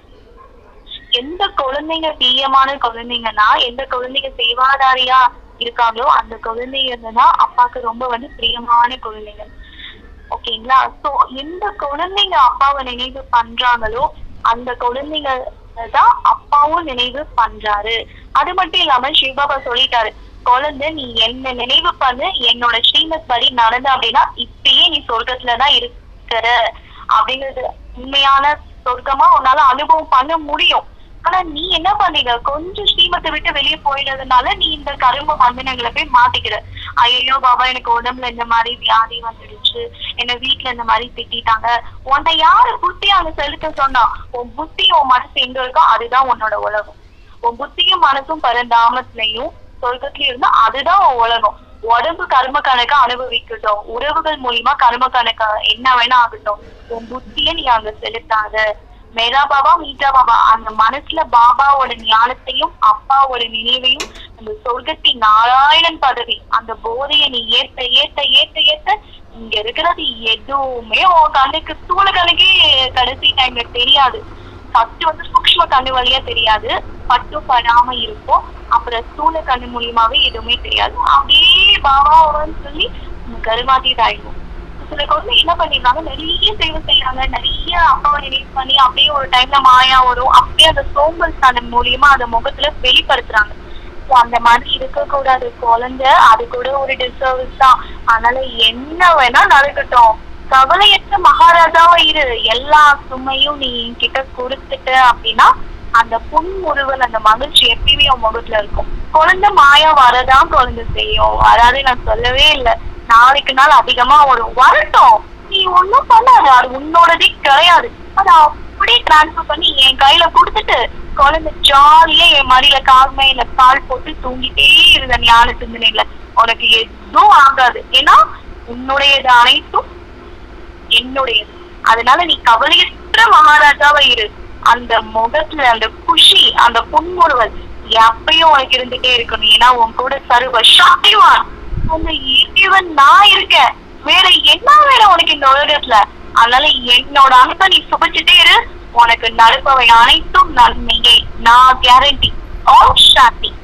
எந்த குழந்தைங்க பிரியமான குழந்தைங்கன்னா எந்த குழந்தைங்க சேவாதாரியா இருக்காங்களோ அந்த குழந்தைங்க தான் அப்பாவுக்கு ரொம்ப வந்து பிரியமான குழந்தைங்க ஓகேங்களா சோ எந்த குழந்தைங்க அப்பாவை நினைவு பண்றாங்களோ அந்த குழந்தைங்க தான் அப்பாவும் நினைவு பண்றாரு அது மட்டும் இல்லாம சிவபாபா சொல்லிட்டாரு குழந்தை நீ என்ன நினைவு பண்ணு என்னோட ஸ்ரீமத் படி நடந்த அப்படின்னா இப்பயே நீ சொர்க்கத்துலதான் இருக்கிற அப்படிங்கிறது உண்மையான சொர்க்கமா உன்னால அனுபவம் பண்ண முடியும் ஆனா நீ என்ன பண்ணீங்க கொஞ்சம் ஸ்ரீமத்தை விட்டு வெளியே போயிடுறதுனால நீ இந்த கரும்பு பந்தனங்களை போய் மாட்டிக்கிற ஐயோ பாபா எனக்கு உடம்புல இந்த மாதிரி வியாதி வந்துடுச்சு என்ன வீட்டுல இந்த மாதிரி திட்டிட்டாங்க உன்னை யாரு புத்தி அங்க செலுத்த சொன்னா உன் புத்தி உன் மனசு எங்க இருக்கோ அதுதான் உன்னோட உலகம் உன் புத்தியும் மனசும் பரந்தாமத்திலையும் சொர்க்கத்திலயும் இருந்தா அதுதான் உன் உலகம் உடம்பு கர்ம கணக்கா அனுபவிக்கட்டும் உறவுகள் மூலியமா கர்ம கணக்கா என்ன வேணா ஆகட்டும் உன் புத்திய நீ அங்க செலுத்தாத மேரா பாபா மீட்டா பாபா அந்த மனசுல பாபாவோட ஞானத்தையும் அப்பாவோட நினைவையும் அந்த சொர்க்கத்தின் நாராயணன் பதவி அந்த போதையை நீ ஏத்த ஏத்த ஏத்த ஏத்த இங்க இருக்கிறது எதுவுமே உன் கண்ணுக்கு தூள கணக்கே கடைசி டைம்ல தெரியாது ஃபர்ஸ்ட் வந்து சூக்ஷ்ம கண்ணு வழியா தெரியாது பட்டு படாம இருக்கும் அப்புறம் ஸ்தூல கண்ணு மூலியமாவே எதுவுமே தெரியாது அப்படியே பாபாவோன்னு சொல்லி கருமாதீதாயிடும் சில குழந்தை என்ன பண்ணிடுறாங்க நிறைய சேவை செய்யறாங்க நிறைய அப்பாவை நினைவு பண்ணி அப்படியே ஒரு டைம்ல மாயா வரும் அப்படியே அந்த சோம்பல் தனம் மூலியமா அந்த முகத்துல வெளிப்படுத்துறாங்க So, அந்த மாதிரி இருக்கக்கூடாது குழந்தை அது கூட ஒரு டிசர்விஸ் தான் அதனால என்ன வேணா நடக்கட்டும் கவலையற்ற மகாராஜாவா இரு எல்லா சுமையும் நீ கிட்ட கொடுத்துட்ட அப்படின்னா அந்த புன்முறுவல் அந்த மகிழ்ச்சி எப்பயுமே உன் முகத்துல இருக்கும் குழந்தை மாயா வரதான் குழந்தை செய்யும் வராது நான் சொல்லவே இல்லை நாளைக்கு நாள் அதிகமா வரும் வரட்டும் நீ ஒண்ணும் பண்ணாது அது உன்னோடதே கிடையாது அது அப்படியே டிரான்ஸ்பர் பண்ணி என் கையில கொடுத்துட்டு குழந்தை ஜாலியா என் மடியில கால் மேல கால் போட்டு தூங்கிட்டே இருந்த ஞான சிந்தனையில உனக்கு எதுவும் ஆகாது ஏன்னா உன்னுடையது அனைத்தும் என்னுடையது அதனால நீ கவலையற்ற மகாராஜாவா இரு அந்த முகத்துல அந்த குஷி அந்த புன்முறுவல் எப்பயும் உனக்கு இருந்துட்டே இருக்கணும் ஏன்னா உன் கூட சர்வ சக்திவான் அந்த இறைவன் நான் இருக்கேன் வேற என்ன வேணும் உனக்கு இந்த உலகத்துல அதனால என்னோட அன்பை நீ சுபிச்சுட்டே இரு உனக்கு நடப்பவை அனைத்தும் நன்மையே நான் கேரண்டி ஆல் சாந்தி